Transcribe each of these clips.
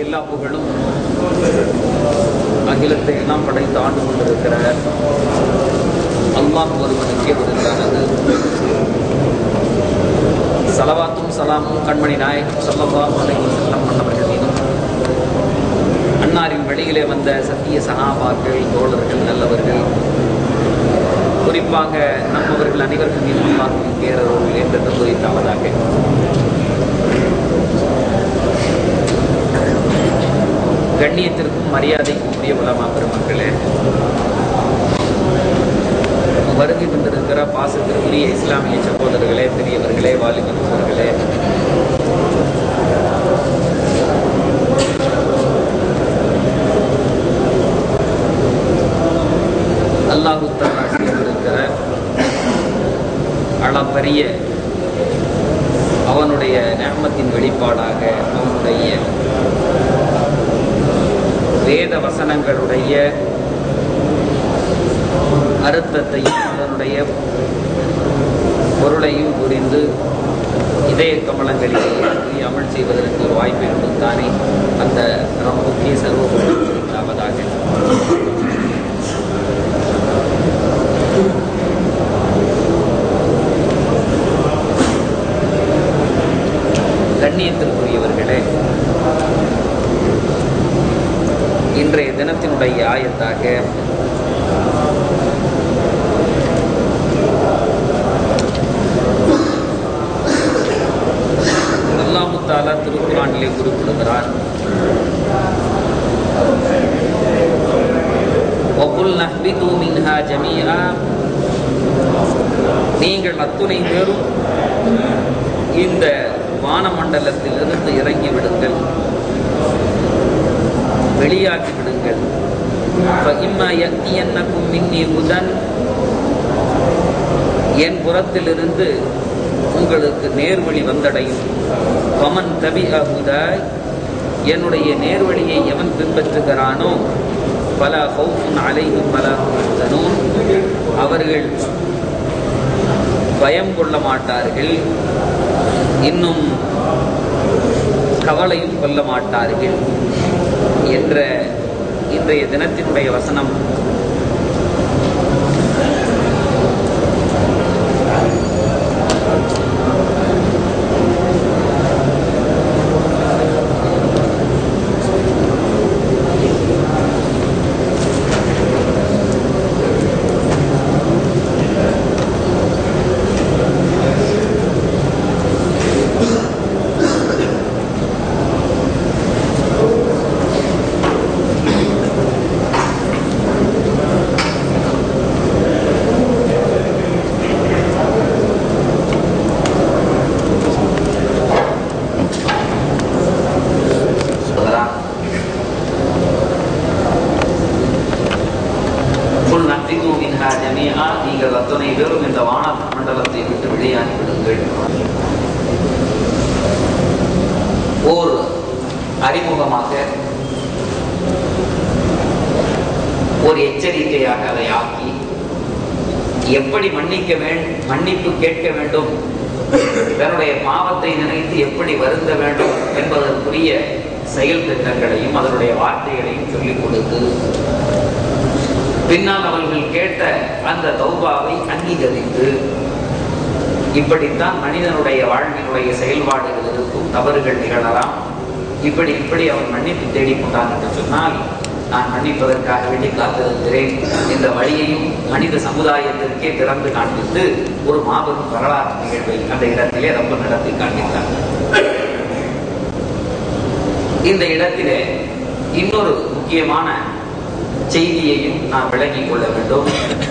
எல்லா புகழும் அகிலத்தை எல்லாம் படைத்து ஆண்டு கொண்டிருக்கிற அல்லாஹ் ஒருவனுக்கே உரித்தானது சலவாத்தும் சலாமும் கண்மணி நாயகம் சல்லல்லாஹு அலைஹி வஸல்லம் மன்னவர்கள் மீதும் அன்னாரின் வெளியிலே வந்த சத்திய சகாபாக்கள் தோழர்கள் நல்லவர்கள் குறிப்பாக நம்மவர்கள் அனைவர்கள் மீதும் அல்லாஹின் பேரருள் என்றென்று குறித்தாவதாக கண்ணியத்திற்கும் மரியாதைக்கும் உரிய உலமா பெருமக்களே வருகை கொண்டிருக்கிற பாசத்திற்குரிய இஸ்லாமிய சகோதரர்களே பெரியவர்களே வாலிபர்களே அல்லாஹு தஆலா செய்திருக்கிற அளப்பரிய அவனுடைய நேமத்தின் வெளிப்பாடாக அவனுடைய வேத வசனங்களுடைய அர்த்தத்தையும் அதனுடைய பொருளையும் புரிந்து இதய கமலங்களில் அமல் செய்வதற்கு ஒரு வாய்ப்பை கொடுத்தானே அந்த ரம்புக்கே சர்வபுரமாக கண்ணியத்திற்குரியவர்களே இன்றைய தினத்தினுடைய ஆயத்தாக அல்லாஹு தாலா திருக்குறானிலே குறிப்பிடுகிறார் وَقُلْ نَهْبِطُوا مِنْهَا جَمِيعًا நீங்கள் அத்துணை பேரும் இந்த வானமண்டலத்திலிருந்து இறங்கி விடுங்கள் வெளியாக்கி விடுங்கள் فَإِمَّا يَأْتِيَنَّكُم مِّنِّي هُدًى என் புறத்திலிருந்து உங்களுக்கு நேர்வழி வந்தடையும் பமன் தபி அகுதாய் என்னுடைய நேர்வழியை எவன் பின்பற்றுகிறானோ பல ஹவுஃபுன் அலைஹும் பல ஹுதனூன் அவர்கள் பயம் கொள்ள மாட்டார்கள் இன்னும் கவலையும் கொள்ள மாட்டார்கள் என்ற இன்றைய தினத்தினுடைய வசனம் சொல்கிறார் புல் நற்றிது மின்ஹா ஜமீஆ நீங்கள் அத்தனை பேரும் இந்த வான மண்டலத்தை விட்டு வெளியாகி விடுங்கள் ஓர் அறிமுகமாக ஒரு எச்சரிக்கையாக அதை ஆக்கி எப்படி மன்னிக்க வேண்டும் மன்னிப்பு கேட்க வேண்டும் தன்னுடைய பாவத்தை நினைத்து எப்படி வருந்த வேண்டும் என்பதற்குரிய செயல் திட்டங்களையும் அதனுடைய வார்த்தைகளையும் சொல்லிக் கொடுத்து பின்னால் அவர்கள் கேட்ட அந்த தௌபாவை அங்கீகரித்து இப்படித்தான் மனிதனுடைய வாழ்வினுடைய செயல்பாடுகள் இருக்கும் தவறுகள் நிகழலாம் இப்படி இப்படி அவன் மன்னிப்பு தேடிக்கொண்டான் என்று சொன்னால் நான் மன்னிப்பதற்காக வேண்டி காத்திருக்கிறேன் என்ற வழியையும் மனித சமுதாயத்திற்கே திறந்து காண்பித்து ஒரு மாபெரும் வரலாற்று நிகழ்வை அந்த இடத்திலே ரொம்ப நடத்தி காண்பித்தார் இந்த இடத்திலே இன்னொரு முக்கியமான செய்தியையும் நாம் விளங்கிக் கொள்ள வேண்டும்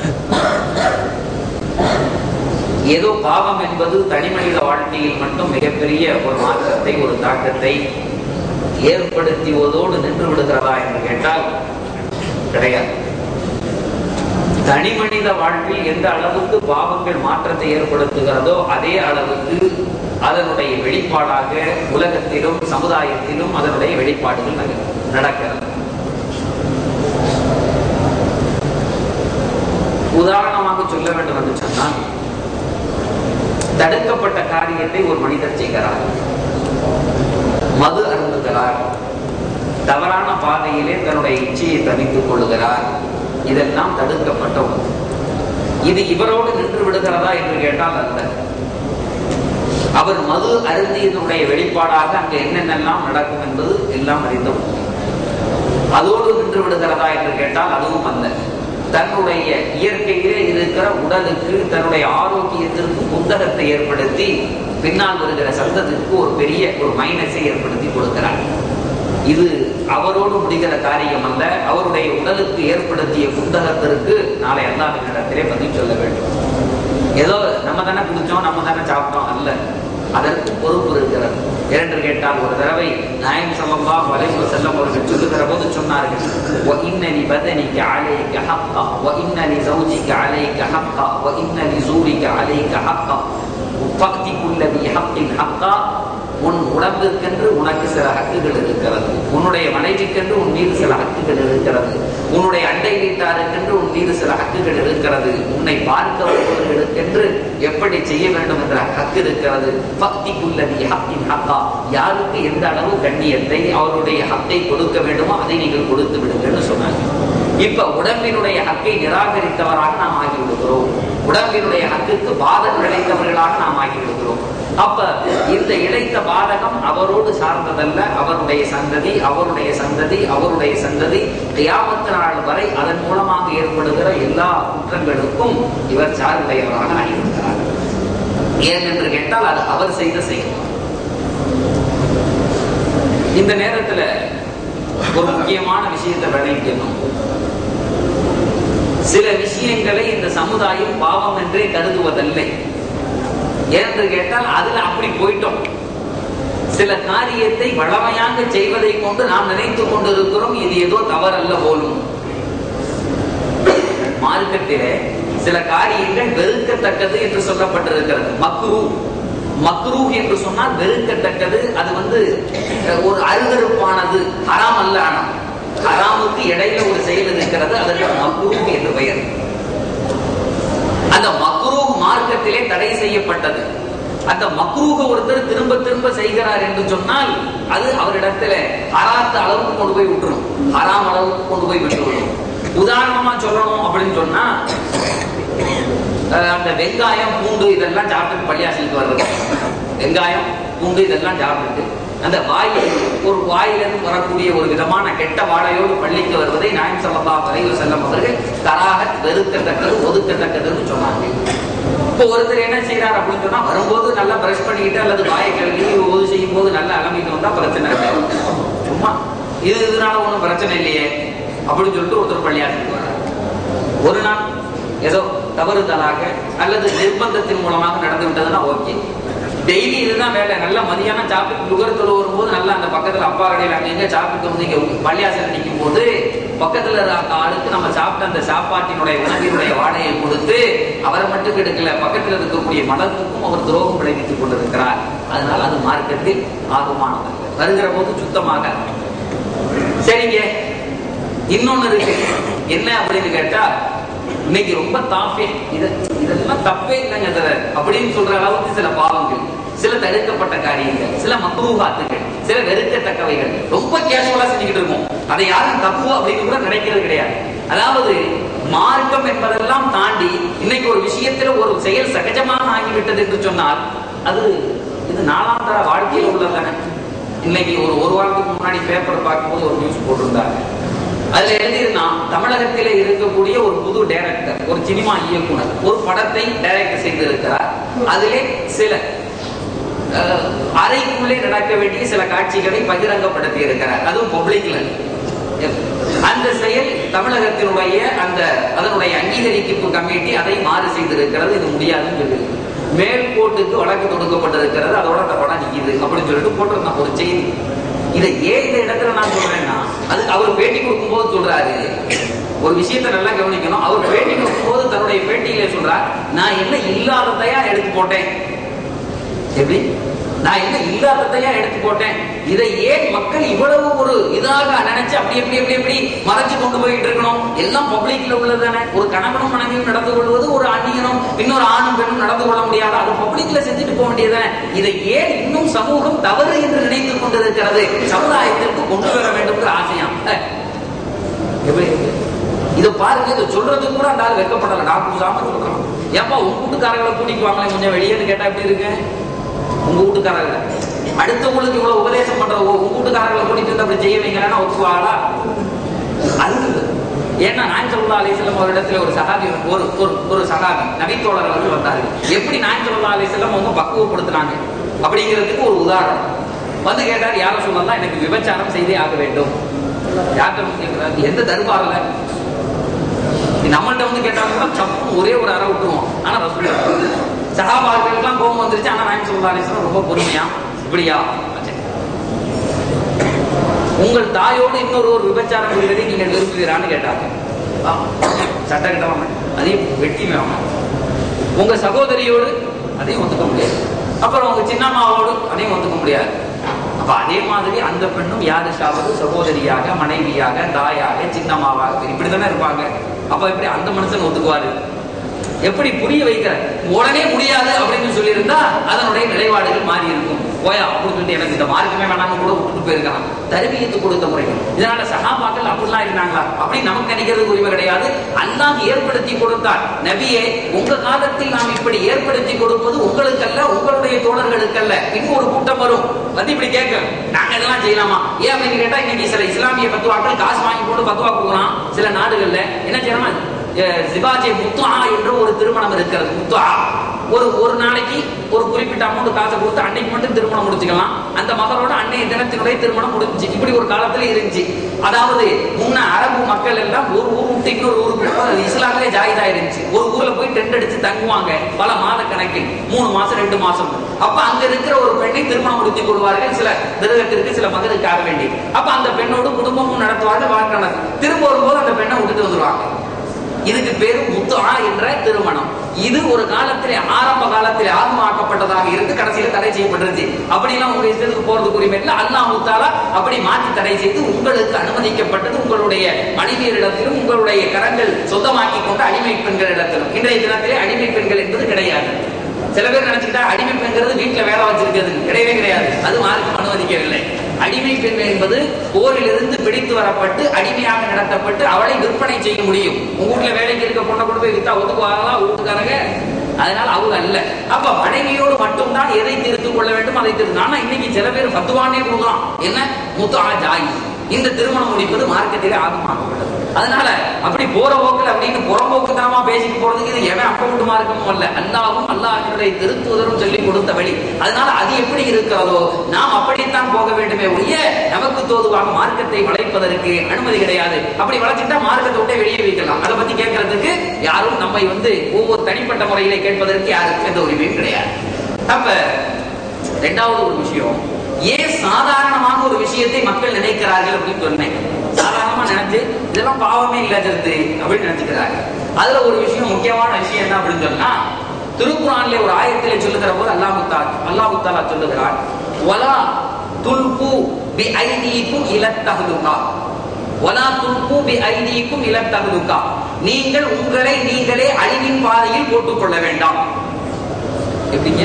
ஏதோ பாவம் என்பது தனிமனித வாழ்க்கையில் மட்டும் மிகப்பெரிய ஒரு மாற்றத்தை ஒரு தாக்கத்தை ஏற்படுத்தியதோடு நின்று விடுகிறதா என்று கேட்டால் கிடையாது தனி மனித வாழ்வில் எந்த அளவுக்கு பாவங்கள் மாற்றத்தை ஏற்படுத்துகிறதோ அதே அளவுக்கு அதனுடைய வெளிப்பாடாக உலகத்திலும் சமுதாயத்திலும் அதனுடைய வெளிப்பாடுகள் நக- நடக்கிறது உதாரணமாக சொல்ல வேண்டும் என்று சொன்னால் தடுக்கப்பட்ட காரியத்தை ஒரு மனிதர் செய்கிறார் மது அருந்துகிறார் தவறான பாதையிலே தன்னுடைய இச்சையை தவித்துக் கொள்ளுகிறார் இதெல்லாம் தடுக்கப்பட்ட ஒன்று இது இவரோடு நின்று விடுகிறதா என்று கேட்டால் அல்ல அவர் மது அருந்தியதனுடைய வெளிப்பாடாக அங்கு என்னென்னலாம் நடக்கும் என்பது எல்லாம் அறிந்த உண்மை அதோடு நின்று விடுகிறதா என்று கேட்டால் அதுவும் அல்ல தன்னுடைய இயற்கையிலே இருக்கிற உடலுக்கு தன்னுடைய ஆரோக்கியத்திற்கு புத்தகத்தை ஏற்படுத்தி பின்னால் வருகிற சந்தத்திற்கு ஒரு பெரிய ஒரு மைனஸை ஏற்படுத்தி கொடுக்கிறார் இது அவரோடு முடிகிற காரியம் அல்ல அவருடைய உடலுக்கு ஏற்படுத்திய புத்தகத்திற்கு நாளை அல்லாஹின் இடத்திலே பதில் சொல்ல வேண்டும் ஏதோ நம்ம தானே குடிச்சோம் நம்ம தானே சாப்பிட்டோம் அல்ல அதற்கு பொறுப்பு இருக்கிறது இரண்டு கேட்டால் ஒரு தடவை நாயம் சல்லா வலைவு செல்லம் அவர்கள் சொல்லுகிற போது சொன்னார்கள் وَإِنَّ لِبَدَنِكَ عَلَيْكَ حَقًّا وَإِنَّ لِزَوْجِكَ عَلَيْكَ حَقًّا وَإِنَّ لِزُورِكَ عَلَيْكَ حَقًّا فَأْتِ كُلَّ ذِي حَقٍّ حَقًّا உன் உடம்பிற்கென்று உனக்கு சில ஹக்குகள் இருக்கிறது உன்னுடைய மனைவிக்கென்று உன் மீது சில ஹக்குகள் இருக்கிறது உன்னுடைய அண்டை வீட்டாருக்கென்று உன் மீது சில ஹக்குகள் இருக்கிறது உன்னை பார்க்க வருபவர்களுக்கென்று எப்படி செய்ய வேண்டும் என்ற ஹக்கு இருக்கிறது பக்திக்குள்ளதி ஹக்கின் ஹக்கா யாருக்கு எந்த அளவு கண்ணியத்தை அவருடைய ஹக்கை கொடுக்க வேண்டுமோ அதை நீங்கள் கொடுத்து விடுங்கன்னு சொன்னாங்க இப்ப உடம்பினுடைய ஹக்கை நிராகரித்தவராக நாம் ஆகிவிடுகிறோம் உடம்பினுடைய ஹக்குக்கு பாதகம் இழைத்தவர்களாக நாம் ஆகிவிடுகிறோம் அப்ப இந்த இழைத்த பாதகம் அவரோடு சார்ந்ததல்ல அவருடைய சந்ததி அவருடைய சந்ததி அவருடைய சந்ததி கியாமத்து நாள் வரை அதன் மூலமாக ஏற்படுகிற எல்லா குற்றங்களுக்கும் இவர் சார்புடையவராக ஆகிவிடுகிறார் ஏன் என்று கேட்டால் அது அவர் செய்த செயல் இந்த நேரத்துல ஒரு முக்கியமான விஷயத்தை விளைவிக்கணும் சில விஷயங்களை இந்த சமுதாயம் பாவம் என்றே கருதுவதில்லை ஏனென்று கேட்டால் அதுல அப்படி போயிட்டோம் சில காரியத்தை வளமையாக செய்வதை கொண்டு நாம் நினைத்துக் கொண்டிருக்கிறோம் இது ஏதோ தவறல்ல போலும் மார்க்கத்திலே சில காரியங்கள் வெறுக்கத்தக்கது என்று சொல்லப்பட்டிருக்கிறது மக்ரூ மக்ரூ என்று சொன்னால் வெறுக்கத்தக்கது அது வந்து ஒரு அருவருப்பானது ஹராம் அல்ல ஆனால் ஹராமுக்கு இடையில ஒரு செயல் இருக்கிறது அதற்கு மக்ரூ என்று பெயர் அந்த மக்ரூ மார்க்கத்திலே தடை செய்யப்பட்டது அந்த மக்ரூக ஒருத்தர் திரும்ப திரும்ப செய்கிறார் என்று சொன்னால் அது அவரிடத்துல ஹராத்த அளவுக்கு கொண்டு போய் விட்டுரும் ஹராம் அளவுக்கு கொண்டு போய் விட்டுவிடும் உதாரணமா சொல்லணும் அப்படின்னு சொன்னா அந்த வெங்காயம் பூண்டு இதெல்லாம் சாப்பிட்டு பள்ளியாசலுக்கு வர்றது வெங்காயம் பூண்டு இதெல்லாம் சாப்பிட்டு அந்த வாயில் ஒரு வாயிலிருந்து வரக்கூடிய ஒரு விதமான கெட்ட வாடையோடு பள்ளிக்கு வருவதை நாயம் சல்லா வரைவு செல்லம் அவர்கள் தராக வெறுக்கத்தக்கது ஒதுக்கத்தக்கதுன்னு சொன்னாங்க இப்போ ஒருத்தர் என்ன செய்யறாரு அப்படின்னு சொன்னா வரும்போது நல்லா பிரஷ் பண்ணிக்கிட்டு அல்லது வாயை கழுவி ஒது செய்யும் போது நல்லா அலம்பிட்டு வந்தா பிரச்சனை இல்லை சும்மா இது இதனால ஒன்றும் பிரச்சனை இல்லையே அப்படின்னு சொல்லிட்டு ஒருத்தர் பள்ளியாசலுக்கு வர்றாரு ஒரு நாள் ஏதோ தவறுதலாக அல்லது நிர்பந்தத்தின் மூலமாக நடந்து விட்டதுன்னா ஓகே டெய்லி இதுதான் வேலை நல்லா மதியானம் சாப்பிட்டு நுகர்த்தொழு வரும்போது நல்லா அந்த பக்கத்துல அப்பா கடையில் அங்க எங்க சாப்பிட்டு வந்து இங்க பள்ளியாசல் நிற்கும் போது பக்கத்துல இருக்க ஆளுக்கு நம்ம சாப்பிட்ட அந்த சாப்பாட்டினுடைய உணவினுடைய வாடையை கொடுத்து அவரை மட்டும் கெடுக்கல பக்கத்துல இருக்கக்கூடிய மனத்துக்கும் அவர் துரோகம் விளைவித்துக் கொண்டிருக்கிறார் அதனால அது மார்க்கத்தில் ஆர்வமானது வருகிற போது சுத்தமாக சரிங்க இன்னொன்னு இருக்கு என்ன அப்படின்னு கேட்டா இன்னைக்கு ரொம்ப தாஃபே இது இதெல்லாம் தப்பே இல்லைங்க சார் அப்படின்னு சொல்ற அளவுக்கு சில பாவங்கள் சில தடுக்கப்பட்ட காரியங்கள் சில மக்ரூகாத்துகள் சில வெறுக்கத்தக்கவைகள் ரொம்ப கேஷுவலா செஞ்சுக்கிட்டு இருக்கோம் அதை யாரும் தப்பு அப்படின்னு கூட நினைக்கிறது கிடையாது அதாவது மார்க்கம் என்பதெல்லாம் தாண்டி இன்னைக்கு ஒரு விஷயத்துல ஒரு செயல் சகஜமாக ஆகிவிட்டது என்று சொன்னால் அது இது நாலாந்தர வாழ்க்கையில் உள்ளதானே இன்னைக்கு ஒரு ஒரு வாரத்துக்கு முன்னாடி பேப்பர் பார்க்கும்போது ஒரு நியூஸ் போட்டிருந்தாங்க அதுல எழுதியிருந்தான் தமிழகத்திலே இருக்கக்கூடிய ஒரு புது டைரக்டர் ஒரு சினிமா இயக்குனர் ஒரு படத்தை டைரக்ட் செய்திருக்கிறார் அதிலே சில அறைக்குள்ளே நடக்க வேண்டிய சில காட்சிகளை பகிரங்கப்படுத்தி இருக்கிறார் அதுவும் பப்ளிக்ல அந்த செயல் தமிழகத்தினுடைய அந்த அதனுடைய அங்கீகரிப்பு கமிட்டி அதை மாறு செய்திருக்கிறது இது முடியாதுன்னு சொல்லி மேல் கோர்ட்டுக்கு வழக்கு தொடுக்கப்பட்டிருக்கிறது அதோட அந்த படம் நிக்குது அப்படின்னு சொல்லிட்டு போட்டிருந்தான் ஒரு செய்தி இதை ஏன் இந்த இடத்துல நான் சொல்றேன்னா அது அவர் பேட்டி கொடுக்கும் போது சொல்றாரு ஒரு விஷயத்த நல்லா கவனிக்கணும் அவர் பேட்டி கொடுக்கும் போது தன்னுடைய பேட்டியில சொல்றார் நான் என்ன இல்லாததையா எடுத்து போட்டேன் எப்படி நான் என்ன இல்லாததையா எடுத்து போட்டேன் இதை ஏன் மக்கள் இவ்வளவு ஒரு இதாக நினைச்சு அப்படி எப்படி எப்படி எப்படி மறைச்சு கொண்டு போயிட்டு இருக்கணும் எல்லாம் பப்ளிக்ல உள்ளதானே ஒரு கணவனும் மனைவியும் நடந்து கொள்வது ஒரு அந்நியனும் இன்னொரு ஆணும் பெண்ணும் நடந்து கொள்ள முடியாது அது பப்ளிக்ல செஞ்சுட்டு போக வேண்டியதானே இதை ஏன் இன்னும் சமூகம் தவறு என்று நினைத்துக் கொண்டிருக்கிறது சமுதாயத்திற்கு கொண்டு வர வேண்டும் ஆள் வெக்கப்படல நான் கூசாம சொல்றான் ஏப்பா உங்க வீட்டுக்காரங்களை கூட்டிட்டு வாங்களேன் கொஞ்சம் வெளியேன்னு கேட்டா எப்படி இருக்கு உங்க வீட்டுக்காரர்களை அடுத்தவங்களுக்கு இவ்வளவு உபதேசம் பண்ற உங்க வீட்டுக்காரர்களை கூட்டிட்டு வந்து அப்படி செய்ய வைங்களா ஒத்துவாங்களா அது ஏன்னா நாயன் சல்லா அலிஸ்லம் ஒரு இடத்துல ஒரு சகாபி ஒரு ஒரு ஒரு சகாபி நபித்தோழர் வந்து வந்தாரு எப்படி நாயன் சல்லா அலிஸ்லம் அவங்க பக்குவப்படுத்தினாங்க அப்படிங்கிறதுக்கு ஒரு உதாரணம் வந்து கேட்டார் யார சொல்லலாம் எனக்கு விபச்சாரம் செய்தே ஆக வேண்டும் யார்கிட்ட வந்து கேட்கிறாரு எந்த தர்பாரில் நம்மள்ட்ட வந்து கேட்டாங்கன்னா சப்புன்னு ஒரே ஒரு அறை விட்டுருவோம் ஆனா ரசூல் சகாபாக்களுக்கெல்லாம் கோபம் வந்துருச்சு ஆனா நாயன் சல்லா அலிஸ்லம் ரொம்ப பொறுமையா இப்படியா சரி. உங்கள் தாயோடு இன்னொரு ஒரு விபச்சாரம் புரிவதை நீங்கள் விரும்புகிறான்னு கேட்டாங்க ஆ, சட்டக்கிட்டவங்க அதையும் வெட்டி வேணும் உங்க சகோதரியோடு அதையும் ஒத்துக்க முடியாது அப்புறம் உங்க சின்னம்மாவோடு அதையும் ஒத்துக்க முடியாது அப்ப அதே மாதிரி அந்த பெண்ணும் யாருக்காவது சகோதரியாக மனைவியாக தாயாக சின்னம்மாவாக இப்படித்தானே இருப்பாங்க அப்ப எப்படி அந்த மனுஷன் ஒத்துக்குவாரு எப்படி புரிய வைக்கிற உடனே முடியாது அப்படின்னு சொல்லியிருந்தா அதனுடைய நிலைப்பாடுகள் மாறி இருக்கும் போயா அப்படின்னு சொல்லிட்டு எனக்கு இந்த மார்க்கமே வேணாம்னு கூட விட்டுட்டு போயிருக்கலாம் தருவியத்து கொடுத்த முறை இதனால சகாபாக்கள் அப்படிலாம் இருந்தாங்களா அப்படி நமக்கு நினைக்கிறதுக்கு உரிமை கிடையாது அல்லாஹ் ஏற்படுத்தி கொடுத்தார் நபியே உங்க காலத்தில் நாம் இப்படி ஏற்படுத்தி கொடுப்பது உங்களுக்கல்ல உங்களுடைய தோழர்களுக்கல்ல இன்னும் ஒரு கூட்டம் வரும் வந்து இப்படி கேட்க நாங்க இதெல்லாம் செய்யலாமா ஏன் அப்படின்னு கேட்டா இன்னைக்கு சில இஸ்லாமிய பத்துவாக்கள் காசு வாங்கி போட்டு பத்துவா கொடுக்குறான் சில நாடுகள்ல என்ன செய்யணும் சிவாஜி முத்துவா என்ற ஒரு திருமணம் இருக்கிறது முத்துவா ஒரு ஒரு நாளைக்கு ஒரு குறிப்பிட்ட அமௌண்ட் காசை கொடுத்து அன்னைக்கு மட்டும் திருமணம் முடிச்சுக்கலாம் அந்த மகளோட அன்னைய தினத்தினுடைய திருமணம் முடிஞ்சுச்சு இப்படி ஒரு காலத்துல இருந்துச்சு அதாவது முன்ன அரபு மக்கள் எல்லாம் ஒரு ஊர் விட்டு இன்னொரு ஊருக்கு போகும்போது இஸ்லாமிலே ஜாயிதா இருந்துச்சு ஒரு ஊர்ல போய் டென்ட் அடிச்சு தங்குவாங்க பல மாத கணக்கில் மூணு மாசம் ரெண்டு மாசம் அப்ப அங்க இருக்கிற ஒரு பெண்ணை திருமணம் முடித்துக் கொள்வார்கள் சில திருகத்திற்கு சில மகனுக்காக வேண்டி அப்ப அந்த பெண்ணோடு குடும்பமும் நடத்துவார்கள் வாழ்க்கை திரும்ப வரும்போது அந்த பெண்ணை விட்டுட்டு வந்துருவாங்க இதுக்கு பேரு முத்துஆ என்ற திருமணம் இது ஒரு காலத்திலே ஆரம்ப காலத்திலே ஆகமாக்கப்பட்டதாக இருந்து கடைசியில தடை செய்யப்பட்டிருச்சு அப்படிலாம் உங்க இஷ்டத்துக்கு போறதுக்கு உரிமை இல்லை அல்லாஹ் தாலா அப்படி மாற்றி தடை செய்து உங்களுக்கு அனுமதிக்கப்பட்டது உங்களுடைய மனைவியரிடத்திலும் உங்களுடைய கரங்கள் சொந்தமாக்கி கொண்ட அடிமை பெண்களிடத்திலும் இன்றைய தினத்திலே அடிமை பெண்கள் என்பது கிடையாது சில பேர் நினைச்சுக்கிட்டா அடிமை பெண்கிறது வீட்டுல வேலை வச்சிருக்கிறது கிடையவே கிடையாது அது மார்க்கம் அனுமதிக்கவில்லை அடிமை பெண் என்பது போரிலிருந்து பிடித்து வரப்பட்டு அடிமையாக நடத்தப்பட்டு அவளை விற்பனை செய்ய முடியும் உங்க வீட்டுல வேலைக்கு இருக்க பொண்ணை கொண்டு போய் வித்தா ஒதுக்குவாங்களா வீட்டுக்காரங்க அதனால அவங்க அல்ல அப்ப மனைவியோடு மட்டும்தான் எதை திருத்திக் கொள்ள வேண்டும் அதை திருத்தம் ஆனா இன்னைக்கு சில பேர் பத்துவானே கொடுக்குறான் என்ன முத்தா ஜாய் இந்த திருமணம் முடிப்பது மார்க்கத்திலே ஆகமாக்கப்பட்டது அதனால அப்படி போற போக்கில் அப்படின்னு புறம்போக்குத்தனமா பேசிட்டு போறதுக்கு இது எவன் அப்ப விட்டு மார்க்கமும் அல்ல அல்லாவும் அல்லாஹினுடைய திருத்துவதரும் சொல்லி கொடுத்த வழி அதனால அது எப்படி இருக்கிறதோ நாம் அப்படித்தான் போக வேண்டுமே ஒழிய நமக்கு தோதுவாக மார்க்கத்தை வளைப்பதற்கு அனுமதி கிடையாது அப்படி வளைச்சிட்டா மார்க்கத்தை விட்டே வெளியே வைக்கலாம் அதை பத்தி கேட்கறதுக்கு யாரும் நம்மை வந்து ஒவ்வொரு தனிப்பட்ட முறையிலே கேட்பதற்கு யாருக்கும் எந்த உரிமையும் கிடையாது அப்ப ரெண்டாவது ஒரு விஷயம் ஏன் சாதாரணமான ஒரு விஷயத்தை மக்கள் நினைக்கிறார்கள் அப்படின்னு சொன்னேன் சாதாரணமா நினைச்சு இதெல்லாம் பாவமே இல்லாதது அப்படின்னு நினைச்சுக்கிறாங்க அதுல ஒரு விஷயம் முக்கியமான விஷயம் என்ன அப்படின்னு சொன்னா திருக்குறான்ல ஒரு ஆயத்திலே சொல்லுகிற போது அல்லாஹுத்தா அல்லாஹுத்தாலா சொல்லுகிறான் வலா துல்கு பி ஐதீக்கும் இலத்தகுதுகா வலா துல்கு பி ஐதீக்கும் இலத்தகுதுகா நீங்கள் உங்களை நீங்களே அழிவின் பாதையில் போட்டுக்கொள்ள வேண்டாம் எப்படிங்க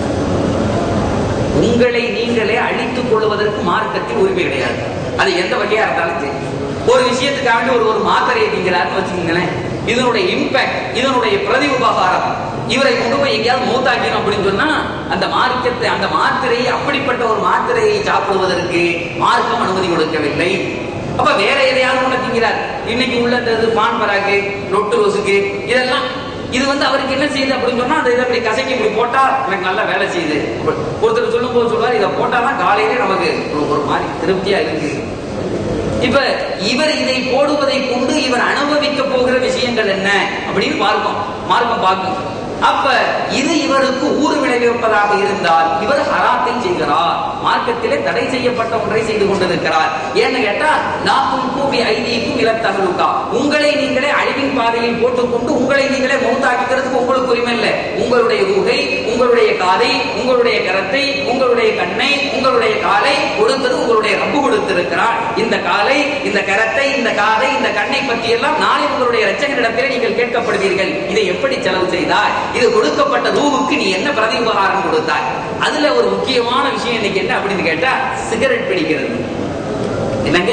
உங்களை நீங்களே அழித்துக் கொள்வதற்கு மார்க்கத்தில் உரிமை கிடையாது அது எந்த வகையா இருந்தாலும் சரி ஒரு விஷயத்துக்காக ஒரு ஒரு மாத்திரையை நீங்களான்னு வச்சுக்கோங்களேன் இதனுடைய இம்பாக்ட் இதனுடைய பிரதி உபகாரம் இவரை கொண்டு போய் எங்கேயாவது மூத்தாக்கணும் அப்படின்னு சொன்னா அந்த மார்க்கத்தை அந்த மாத்திரையை அப்படிப்பட்ட ஒரு மாத்திரையை சாப்பிடுவதற்கு மார்க்கம் அனுமதி கொடுக்கவில்லை அப்ப வேற எதையாவது ஒண்ணு திங்கிறார் இன்னைக்கு உள்ள இந்த இது பான் பராக்கு ரொட்டு ரோசுக்கு இதெல்லாம் இது வந்து அவருக்கு என்ன செய்யுது அப்படின்னு சொன்னா அந்த இதை அப்படி கசக்கி இப்படி போட்டா எனக்கு நல்லா வேலை செய்யுது ஒருத்தர் சொல்லும் போது சொல்லுவார் இதை போட்டாதான் காலையிலே நமக்கு ஒரு- ஒரு மாதிரி திருப்தியா இருக்கு இப்ப இவர் இதை போடுவதை கொண்டு இவர் அனுபவிக்க போகிற விஷயங்கள் என்ன அப்படின்னு பார்க்கும் மார்க்கம் பார்க்கும் அப்ப இது இவருக்கு ஊறு விளைவிப்பதாக இருந்தால் இவர் ஹராத்தை செய்கிறார் மார்க்கத்திலே தடை செய்யப்பட்ட ஒன்றை செய்து கொண்டிருக்கிறார் ஏன்னு கேட்டா நாக்கும் கூபி ஐதீக்கும் இலத்தகலுக்கா உங்களை நீங்களே அழிவின் பாதையில் போட்டுக்கொண்டு உங்களை நீங்களே மௌத்தாக்கிறதுக்கு உங்களுக்கு உரிமை இல்லை உங்களுடைய ஊகை உங்களுடைய காதை உங்களுடைய கரத்தை உங்களுடைய கண்ணை உங்களுடைய காலை கொடுத்தது உங்களுடைய ரப்பு கொடுத்திருக்கிறார் இந்த காலை இந்த கரத்தை இந்த காதை இந்த கண்ணை பற்றி எல்லாம் நாளை உங்களுடைய இரட்சகரிடத்திலே நீங்கள் கேட்கப்படுவீர்கள் இதை எப்படி செலவு செய்தாய் இது கொடுக்கப்பட்ட ரூவுக்கு நீ என்ன பிரதி உபகாரம் கொடுத்தாய் அதுல ஒரு முக்கியமான விஷயம் இன்னைக்கு என்ன அப்படின்னு கேட்டா சிகரெட் பிடிக்கிறது என்னங்க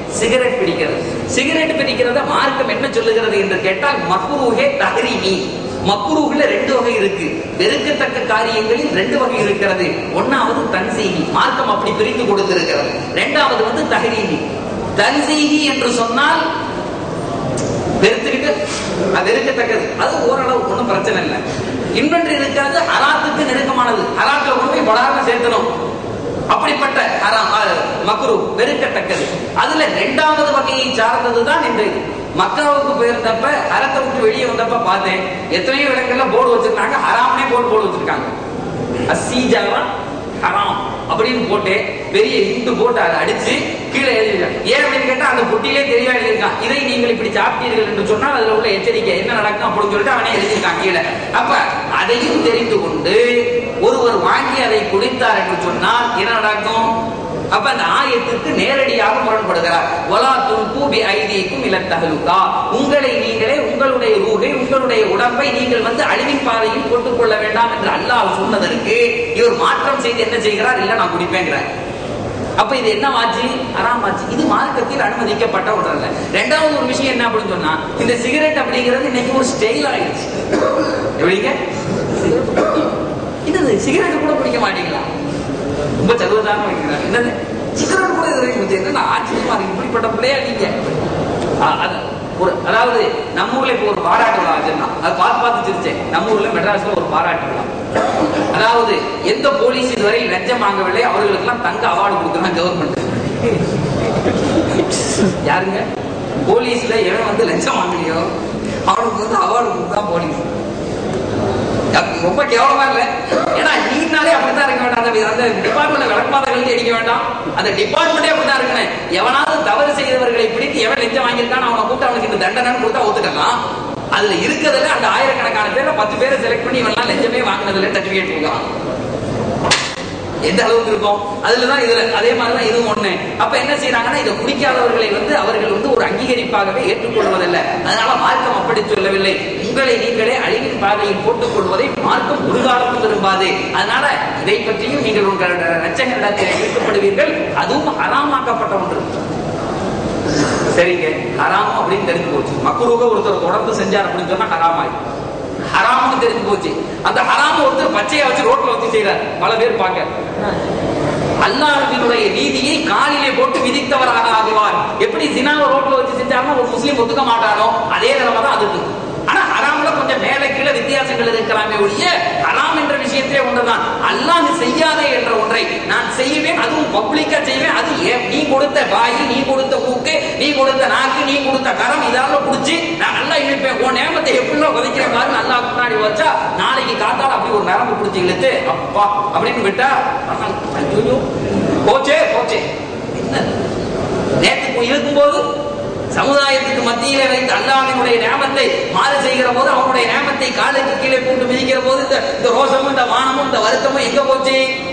சிகரெட் பிடிக்கிறது சிகரெட் பிடிக்கிறத மார்க்கம் என்ன சொல்லுகிறது என்று கேட்டால் மக்ரூஹே தஹ்ரீமி மக்ரூஹ்ல ரெண்டு வகை இருக்கு வெறுக்கத்தக்க காரியங்களில் ரெண்டு வகை இருக்கிறது ஒன்னாவது தன்சீகி மார்க்கம் அப்படி பிரித்து கொடுத்திருக்கிறது ரெண்டாவது வந்து தஹ்ரீமி தன்சீகி என்று சொன்னால் வெறுத்துக்கிட்டு அது வெறுக்கத்தக்கது அது ஓரளவு ஒன்றும் பிரச்சனை இல்லை இன்னொன்று இருக்கிறது ஹராத்துக்கு நெருக்கமானது ஹராத்துல கொண்டு போய் பலாரம் சேர்த்தணும் அப்படிப்பட்ட ஹராம் மக்ரு வெறுக்கத்தக்கது அதுல ரெண்டாவது வகையை சார்ந்தது தான் இந்த இது மக்காவுக்கு போயிருந்தப்ப ஹரத்தை விட்டு வெளியே வந்தப்ப பார்த்தேன் எத்தனையோ இடங்கள்ல போர்டு வச்சிருக்காங்க ஹராம்னே போர்டு போர்டு வச்சிருக்காங்க அசீஜாவா ஹராம் அப்படின்னு போட்டு பெரிய இந்து போட்டு அதை அடிச்சு கீழே எழுதிருக்காங்க ஏன் அப்படின்னு கேட்டா அந்த பொட்டியிலே தெளிவா எழுதியிருக்கான் இதை நீங்கள் இப்படி சாப்பிட்டீர்கள் என்று சொன்னால் அதுல உள்ள எச்சரிக்கை என்ன நடக்கும் அப்படின்னு சொல்லிட்டு அவனே எழுதியிருக்கான் கீழே அப்ப அதையும் தெரிந்து கொண்டு ஒருவர் வாங்கி அதை குடித்தார் என்று சொன்னால் என்ன நடக்கும் அப்ப அந்த ஆயத்துக்கு நேரடியாக முரண்படுகிறார் ஒலா துல்கு பி ஐதீக்கும் இல தகலுகா உங்களை நீங்களே உங்களுடைய ரூகை உங்களுடைய உடம்பை நீங்கள் வந்து அழிவின் பாதையில் போட்டுக் கொள்ள வேண்டாம் என்று அல்லாஹ் சொன்னதற்கு இவர் மாற்றம் செய்து என்ன செய்கிறார் இல்ல நான் குடிப்பேங்கிறார் அப்ப இது என்ன ஆச்சு அறாம் ஆச்சு இது மார்க்கத்தில் அனுமதிக்கப்பட்ட ஒன்று அல்ல ரெண்டாவது ஒரு விஷயம் என்ன அப்படின்னு சொன்னா இந்த சிகரெட் அப்படிங்கிறது இன்னைக்கு ஒரு ஸ்டைல் ஆயிடுச்சு எப்படிங்க இது சிகரெட் கூட குடிக்க மாட்டீங்களா ரொம்ப சர்வதாரணம் வைக்கிறாங்க என்னது சிகரெட் கூட இது வரைக்கும் குடிச்சு என்ன ஆச்சரியமா இருக்கு இப்படிப்பட்ட பிள்ளையா நீங்க ஆ, அது ஒரு அதாவது நம்ம ஊர்ல இப்போ ஒரு பாராட்டு விழா வச்சிருந்தான் அது பார்த்து பார்த்து சிரிச்சேன் நம்ம ஊர்ல மெட்ராஸ்ல ஒரு பாராட்டு விழா அதாவது எந்த போலீஸ் இதுவரை லஞ்சம் வாங்கவில்லை அவர்களுக்கெல்லாம் தங்க அவார்டு கொடுக்குறாங்க கவர்மெண்ட் யாருங்க போலீஸ்ல எவன் வந்து லஞ்சம் வாங்கலையோ அவனுக்கு வந்து அவார்டு கொடுத்தா போலீஸ் அது ரொம்ப கேவலமா இல்ல ஏன்னா நீனாலே அப்படித்தான் இருக்க வேண்டாம் அந்த அந்த டிபார்ட்மெண்ட் விளக்கமாக எழுதி அடிக்க வேண்டாம் அந்த டிபார்ட்மெண்டே அப்படித்தான் இருக்கணும் எவனாவது தவறு செய்தவர்களை பிடித்து எவன் லஞ்சம் வாங்கியிருக்கான் அவனை கூப்பிட்டு அவனுக்கு இந்த தண்டனை கொடுத்தா ஒத்துக்கலாம் அதுல இருக்கிறதுல அந்த ஆயிரக்கணக்கான பேர்ல பத்து பேரை செலக்ட் பண்ணி இவெல்லாம் லஞ்சமே வாங்கினதுல சர்டிபிகேட் கொடுக்கலாம் எந்த அளவுக்கு இருக்கும் அதுலதான் இதுல அதே மாதிரிதான் இதுவும் ஒண்ணு அப்ப என்ன செய்யறாங்கன்னா இதை குடிக்காதவர்களை வந்து அவர்கள் வந்து ஒரு அங்கீகரிப்பாகவே ஏற்றுக்கொள்வதில்லை அதனால மார்க்கம் அப்படி சொல்லவில்லை உங்களை நீங்களே அழிவின் பாதையில் போட்டுக் கொள்வதை மார்க்கம் ஒரு காலமும் விரும்பாது அதனால இதை பற்றியும் நீங்கள் உங்கள் ரச்சகரிடத்தில் ஈடுபடுவீர்கள் அதுவும் ஹராமாக்கப்பட்ட ஒன்று சரிங்க ஹராம் அப்படின்னு தெரிஞ்சு போச்சு மக்குருக ஒருத்தர் தொடர்ந்து செஞ்சார் அப்படின்னு சொன்னா ஹராமாய் ஹராம்னு தெரிஞ்சு போச்சு அந்த ஹராம ஒருத்தர் பச்சையா வச்சு ரோட்ல வச்சு செய்யறாரு பல பேர் பார்க்க அல்லாஹ்வினுடைய நீதியை காலிலே போட்டு விதித்தவராக ஆகுவார் எப்படி ஜினாவை ரோட்ல வச்சு செஞ்சாருன்னா ஒரு முஸ்லீம் ஒத்துக்க மாட்டானோ அதே நிலைமை தான் அதுக்கு ஆனா ஹராம்ல கொஞ்சம் மேல கீழே வித்தியாசங்கள் இருக்கலாமே ஒழிய ஹராம் என்ற விஷயத்திலே ஒன்றுதான் அல்லாஹ் செய்யாதே என்ற ஒன்றை நான் செய்வேன் அதுவும் பப்ளிக்கா செய்வேன் அது ஏன் நீ கொடுத்த வாய் நீ கொடுத்த மூக்கு நீ கொடுத்த நாக்கு நீ கொடுத்த கரம் இதால புடிச்சு நான் நல்லா இழுப்பேன் உன் நேமத்தை எப்படிலாம் உதைக்கிறேன் பாரு நல்லா முன்னாடி வச்சா நாளைக்கு காத்தால அப்படி ஒரு நரம்பு பிடிச்சி இழுத்து அப்பா அப்படின்னு விட்டா ஐயோ போச்சே போச்சே என்ன நேற்று இருக்கும் போது சமுதாயத்துக்கு மத்தியிலே வைத்து அல்லாஹ்வினுடைய நேமத்தை மாறு செய்கிற போது அவனுடைய நேமத்தை காலுக்கு கீழே போட்டு மிதிக்கிற போது இந்த இந்த ரோசமும் இந்த வானமும் இந்த வருத்தமும் எங்க போச்சு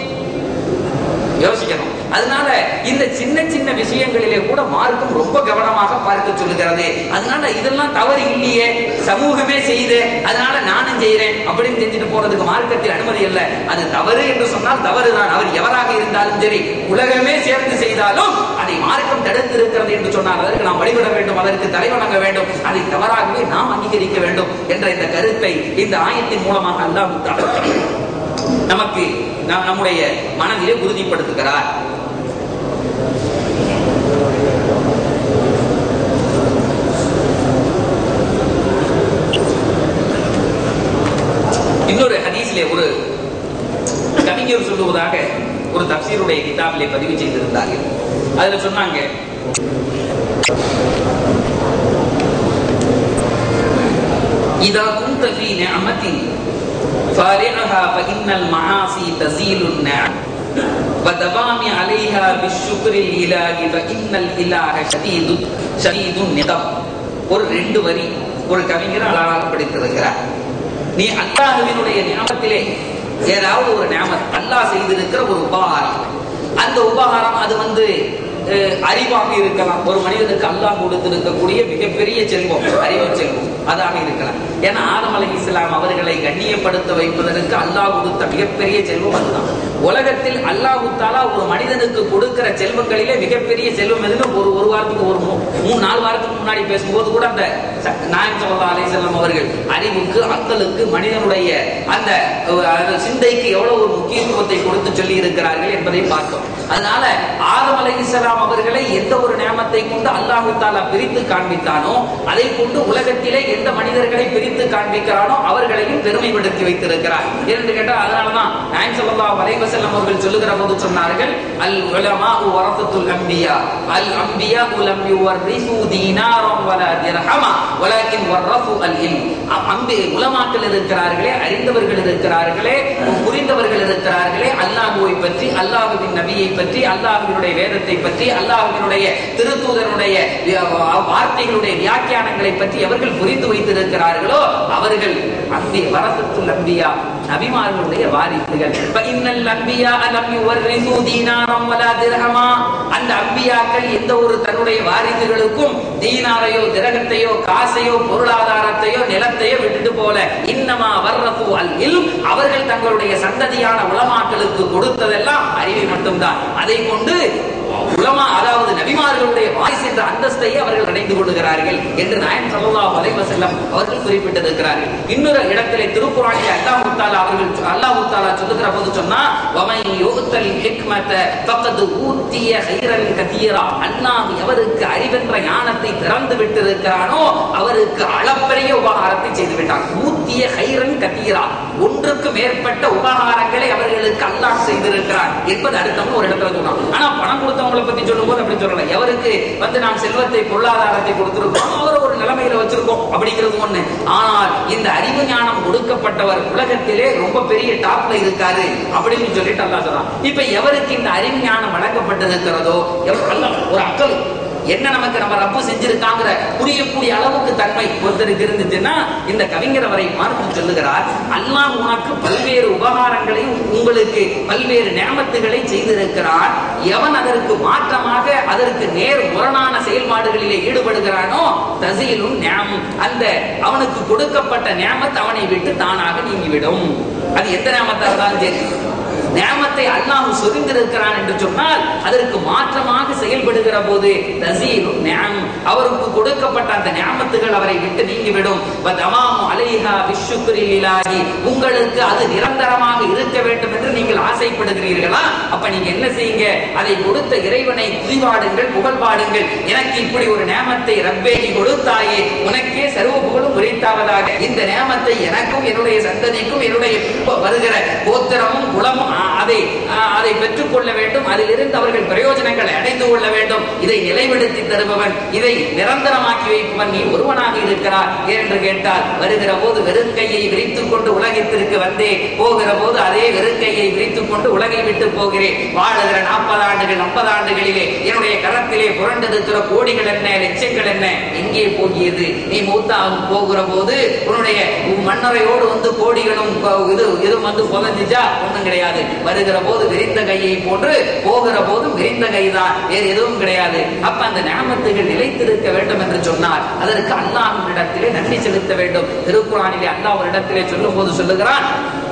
யோசிக்கணும் அதனால இந்த சின்ன சின்ன விஷயங்களிலே கூட மார்க்கம் ரொம்ப கவனமாக பார்க்க சொல்லுகிறது அதனால இதெல்லாம் தவறு இல்லையே சமூகமே செய்து அதனால நானும் செய்யறேன் அப்படின்னு செஞ்சுட்டு போறதுக்கு மார்க்கத்தில் அனுமதி இல்லை அது தவறு என்று சொன்னால் தவறுதான் அவர் எவராக இருந்தாலும் சரி உலகமே சேர்ந்து செய்தாலும் அதை மார்க்கம் தடுத்து இருக்கிறது என்று சொன்னால் அதற்கு நாம் வழிபட வேண்டும் அதற்கு தலைவணங்க வேண்டும் அதை தவறாகவே நாம் அங்கீகரிக்க வேண்டும் என்ற இந்த கருத்தை இந்த ஆயத்தின் மூலமாக அல்லாஹ் நமக்கு நாம் நம்முடைய மனதிலே உறுதிப்படுத்துகிறார் இன்னொரு ஹதீஸ்லே ஒரு கவிஞர் சொல்லுவதாக ஒரு தப்சீருடைய கிதாபிலே பதிவு செய்திருந்தார்கள் அதுல சொன்னாங்க இதா குந்த ஃபீ நிஅமத்தின் فارعها فإن المعاصي تزيل النعم ودوام عليها بالشكر الإله فإن الإله شديد شديد النقم ஒரு ரெண்டு வரி ஒரு கவிஞர் அழகாக படித்திருக்கிறார் நீ அல்லாஹுவினுடைய ஞாபகத்திலே ஏதாவது ஒரு ஞாபகம் அல்லாஹ் செய்திருக்கிற ஒரு உபகாரம் அந்த உபகாரம் அது வந்து அஹ், அறிவாக இருக்கலாம் ஒரு மனிதனுக்கு அல்லாஹ் கொடுத்திருக்கக்கூடிய மிகப்பெரிய செல்வம் அறிவு செல்வம் அதாக இருக்கலாம் ஏன்னா ஆதம் அலை இஸ்லாம் அவர்களை கண்ணியப்படுத்த வைப்பதற்கு அல்லாஹ் கொடுத்த மிகப்பெரிய செல்வம் அதுதான் உலகத்தில் அல்லாஹு தாலா ஒரு மனிதனுக்கு கொடுக்கிற செல்வங்களிலே மிகப்பெரிய செல்வம் எதுன்னு ஒரு ஒரு வாரத்துக்கு ஒரு மூ- மூணு நாலு வாரத்துக்கு முன்னாடி பேசும்போது கூட அந்த ச- நாயகம் ஸல்லல்லாஹு அலைஹி வஸல்லம் அவர்கள் அறிவுக்கு அக்கலுக்கு மனிதனுடைய அந்த அஹ், அந்த சிந்தைக்கு எவ்வளவு ஒரு முக்கியத்துவத்தை கொடுத்து சொல்லி இருக்கிறார்கள் என்பதை பார்த்தோம் அதனால ஆதம் அலைஹிஸ்ஸலாம் அவர்களை எந்த ஒரு நியமத்தை கொண்டு அல்லாஹு தாலா பிரித்து காண்பித்தானோ அதை கொண்டு உலகத்திலே எந்த மனிதர்களை பிரித்து காண்பிக்கிறானோ அவர்களையும் பெருமைப்படுத்தி வைத்திருக்கிறார் என்று கேட்டால் அதனாலதான் நாயகம் ஸல்லல்லாஹு அலைஹி வஸல்லம் அவர்கள் சொல்லுகிற போது சொன்னார்கள் அல் உலமா வரத்துல் அம்பியா அல் அம்பியா லம் யுவர்ரிசு தீனாரம் வலா திர்ஹமா வலாக்கின் வர்ரஃபு அல் இல்ம் அம்பி உலமாக்கள் இருக்கிறார்களே அறிந்தவர்கள் இருக்கிறார்களே புரிந்தவர்கள் இருக்கிறார்களே அல்லாஹுவை பற்றி அல்லாஹுவின் நபியை பற்றி அல்லாஹுவினுடைய வேதத்தை பற்றி அல்லாஹுவினுடைய திருத்தூதருடைய வி- வார்த்தைகளுடைய வியாக்கியானங்களை பற்றி எவர்கள் புரிந்து வைத்திருக்கிறார்களோ அவர்கள் அம்பி வரத்துல் அம்பியா நபிமார்களுடைய வாரிசுகள் இப்ப இன்னல் அம்பியா லம் யுவர்ரிசு தீனாரம் வலா திர்ஹமா அந்த அம்பியாக்கள் எந்த ஒரு தன்னுடைய வாரிசுகளுக்கும் தீனாரையோ திரகத்தையோ காசையோ பொருளாதாரத்தையோ நிலத்தையோ விட்டுட்டு போல இன்னமா வர்ரஃபு அல் இல்ம் அவர்கள் தங்களுடைய சந்ததியான உலமாக்களுக்கு கொடுத்ததெல்லாம் அறிவை மட்டும்தான் அதை கொண்டு உலமா அதாவது நபிமார்களுடைய வாரிசு என்ற அந்தஸ்தையே அவர்கள் அடைந்து கொள்ளுகிறார்கள் என்று நாயன் ஸல்லல்லாஹு அலைஹி வஸல்லம் அவர்கள் குறிப்பிட்டிருக்கிறார்கள் இன்னொரு இடத்திலே திருக்குறானிலே அல்லாஹ் தஆலா அவர்கள் அல்லாஹ் தஆலா சொல்லுகிற போது சொன்னா வமை யுத்தல் ஹிக்மத ஃபக்கத் ஊத்திய ஹைரன் கதீரா அல்லாஹ் எவருக்கு அறிவென்ற ஞானத்தை திறந்து விட்டிருக்கிறானோ அவருக்கு அளப்பரிய உபகாரத்தை செய்து விட்டான் ஊத்திய ஹைரன் கதீரா ஒன்றுக்கு மேற்பட்ட உபகாரங்களை அவர்களுக்கு அல்லாஹ் செய்திருக்கிறான் என்பது அடுத்தவங்க ஒரு இடத்துல சொன்னான் ஆனா பணம் கொடுத்தவங்களை பத்தி சொல்லும்போது அப்படி சொல்லல எவருக்கு வந்து நாம் செல்வத்தை பொருளாதாரத்தை கொடுத்திருக்கோம் அவர் ஒரு நிலைமையில வச்சிருக்கோம் அப்படிங்கிறது ஒண்ணு ஆனால் இந்த அறிவு ஞானம் கொடுக்கப்பட்டவர் உலகத்திலே ரொம்ப பெரிய டாப்ல இருக்காரு அப்படின்னு சொல்லிட்டு அல்லாஹ் சொல்றான் இப்ப எவருக்கு இந்த அறிவு ஞானம் வழங்கப்பட்டிருக்கிறதோ எவர் அல்லாஹ் ஒரு அக்கல் என்ன நமக்கு நம்ம ரப்பு செஞ்சிருக்காங்கிற புரியக்கூடிய அளவுக்கு தன்மை ஒருத்தருக்கு இருந்துச்சுன்னா இந்த கவிஞர் அவரை பார்த்து சொல்லுகிறார் அல்லாஹ் உனக்கு பல்வேறு உபகாரங்களையும் உங்களுக்கு பல்வேறு நியமத்துகளை செய்திருக்கிறான் எவன் அதற்கு மாற்றமாக அதற்கு நேர் முரணான செயல்பாடுகளிலே ஈடுபடுகிறானோ தசீலும் நியாமும் அந்த அவனுக்கு கொடுக்கப்பட்ட நியாமத் அவனை விட்டு தானாக நீங்கிவிடும் அது எந்த நியாமத்தா இருந்தாலும் சரி நியாமத்தை அல்லாஹ் சொரிந்திருக்கிறான் என்று சொன்னால் அதற்கு மாற்றமாக செயல்படுகிற போது தசீலும் நியாம் அவருக்கு கொடுக்கப்பட்ட அந்த நியாமத்துகள் அவரை விட்டு நீங்கிவிடும் வதமாமு அலைஹா பிஷ்ஷுக்ரில் இலாஹி உங்களுக்கு அது நிரந்தரமாக இருக்க வேண்டும் என்று நீங்கள் ஆசைப்படுகிறீர்களா அப்ப நீங்க என்ன செய்யுங்க அதை கொடுத்த இறைவனை துதிபாடுங்கள் புகழ் பாடுங்கள் எனக்கு இப்படி ஒரு நியாமத்தை ரப்பே நீ கொடுத்தாயே உனக்கே சர்வ புகழும் உரைத்தாவதாக இந்த நியாமத்தை எனக்கும் என்னுடைய சந்ததிக்கும் என்னுடைய பின்பு வருகிற கோத்திரமும் குலமும் ஆ, அதை ஆ, அதை பெற்றுக் கொள்ள வேண்டும் அதிலிருந்து அவர்கள் பிரயோஜனங்களை அடைந்து கொள்ள வேண்டும் இதை நிலைப்படுத்தி தருபவன் இதை நிரந்தரமாக்கி வைப்பவன் நீ ஒருவனாக இருக்கிறார் என்று கேட்டால் வருகிற போது வெறுக்கையை விரித்துக் கொண்டு உலகத்திற்கு வந்தே போகிற போது அதே வெறுக்கையை விரித்துக் கொண்டு உலகை விட்டு போகிறேன் வாழுகிற நாற்பது ஆண்டுகள் ஐம்பது ஆண்டுகளிலே என்னுடைய கரத்திலே புரண்டிருக்கிற கோடிகள் என்ன லட்சங்கள் என்ன எங்கே போகியது நீ மூத்தாக போகிற போது உன்னுடைய உன் மன்னரையோடு வந்து கோடிகளும் ப- இது இது வந்து புதஞ்சிச்சா ஒண்ணும் கிடையாது வருகிற போது விரிந்த கையை போன்று போகிற போதும் விரிந்த கைதான் வேறு எதுவும் கிடையாது அப்ப அந்த ஞாபகத்துகள் நிலைத்திருக்க வேண்டும் என்று சொன்னார் அதற்கு அல்லாஹ்வின் இடத்திலே நன்றி செலுத்த வேண்டும் திருக்குறானிலே அல்லாஹ் ஒரு இடத்திலே சொல்லும் போது சொல்லுகிறான்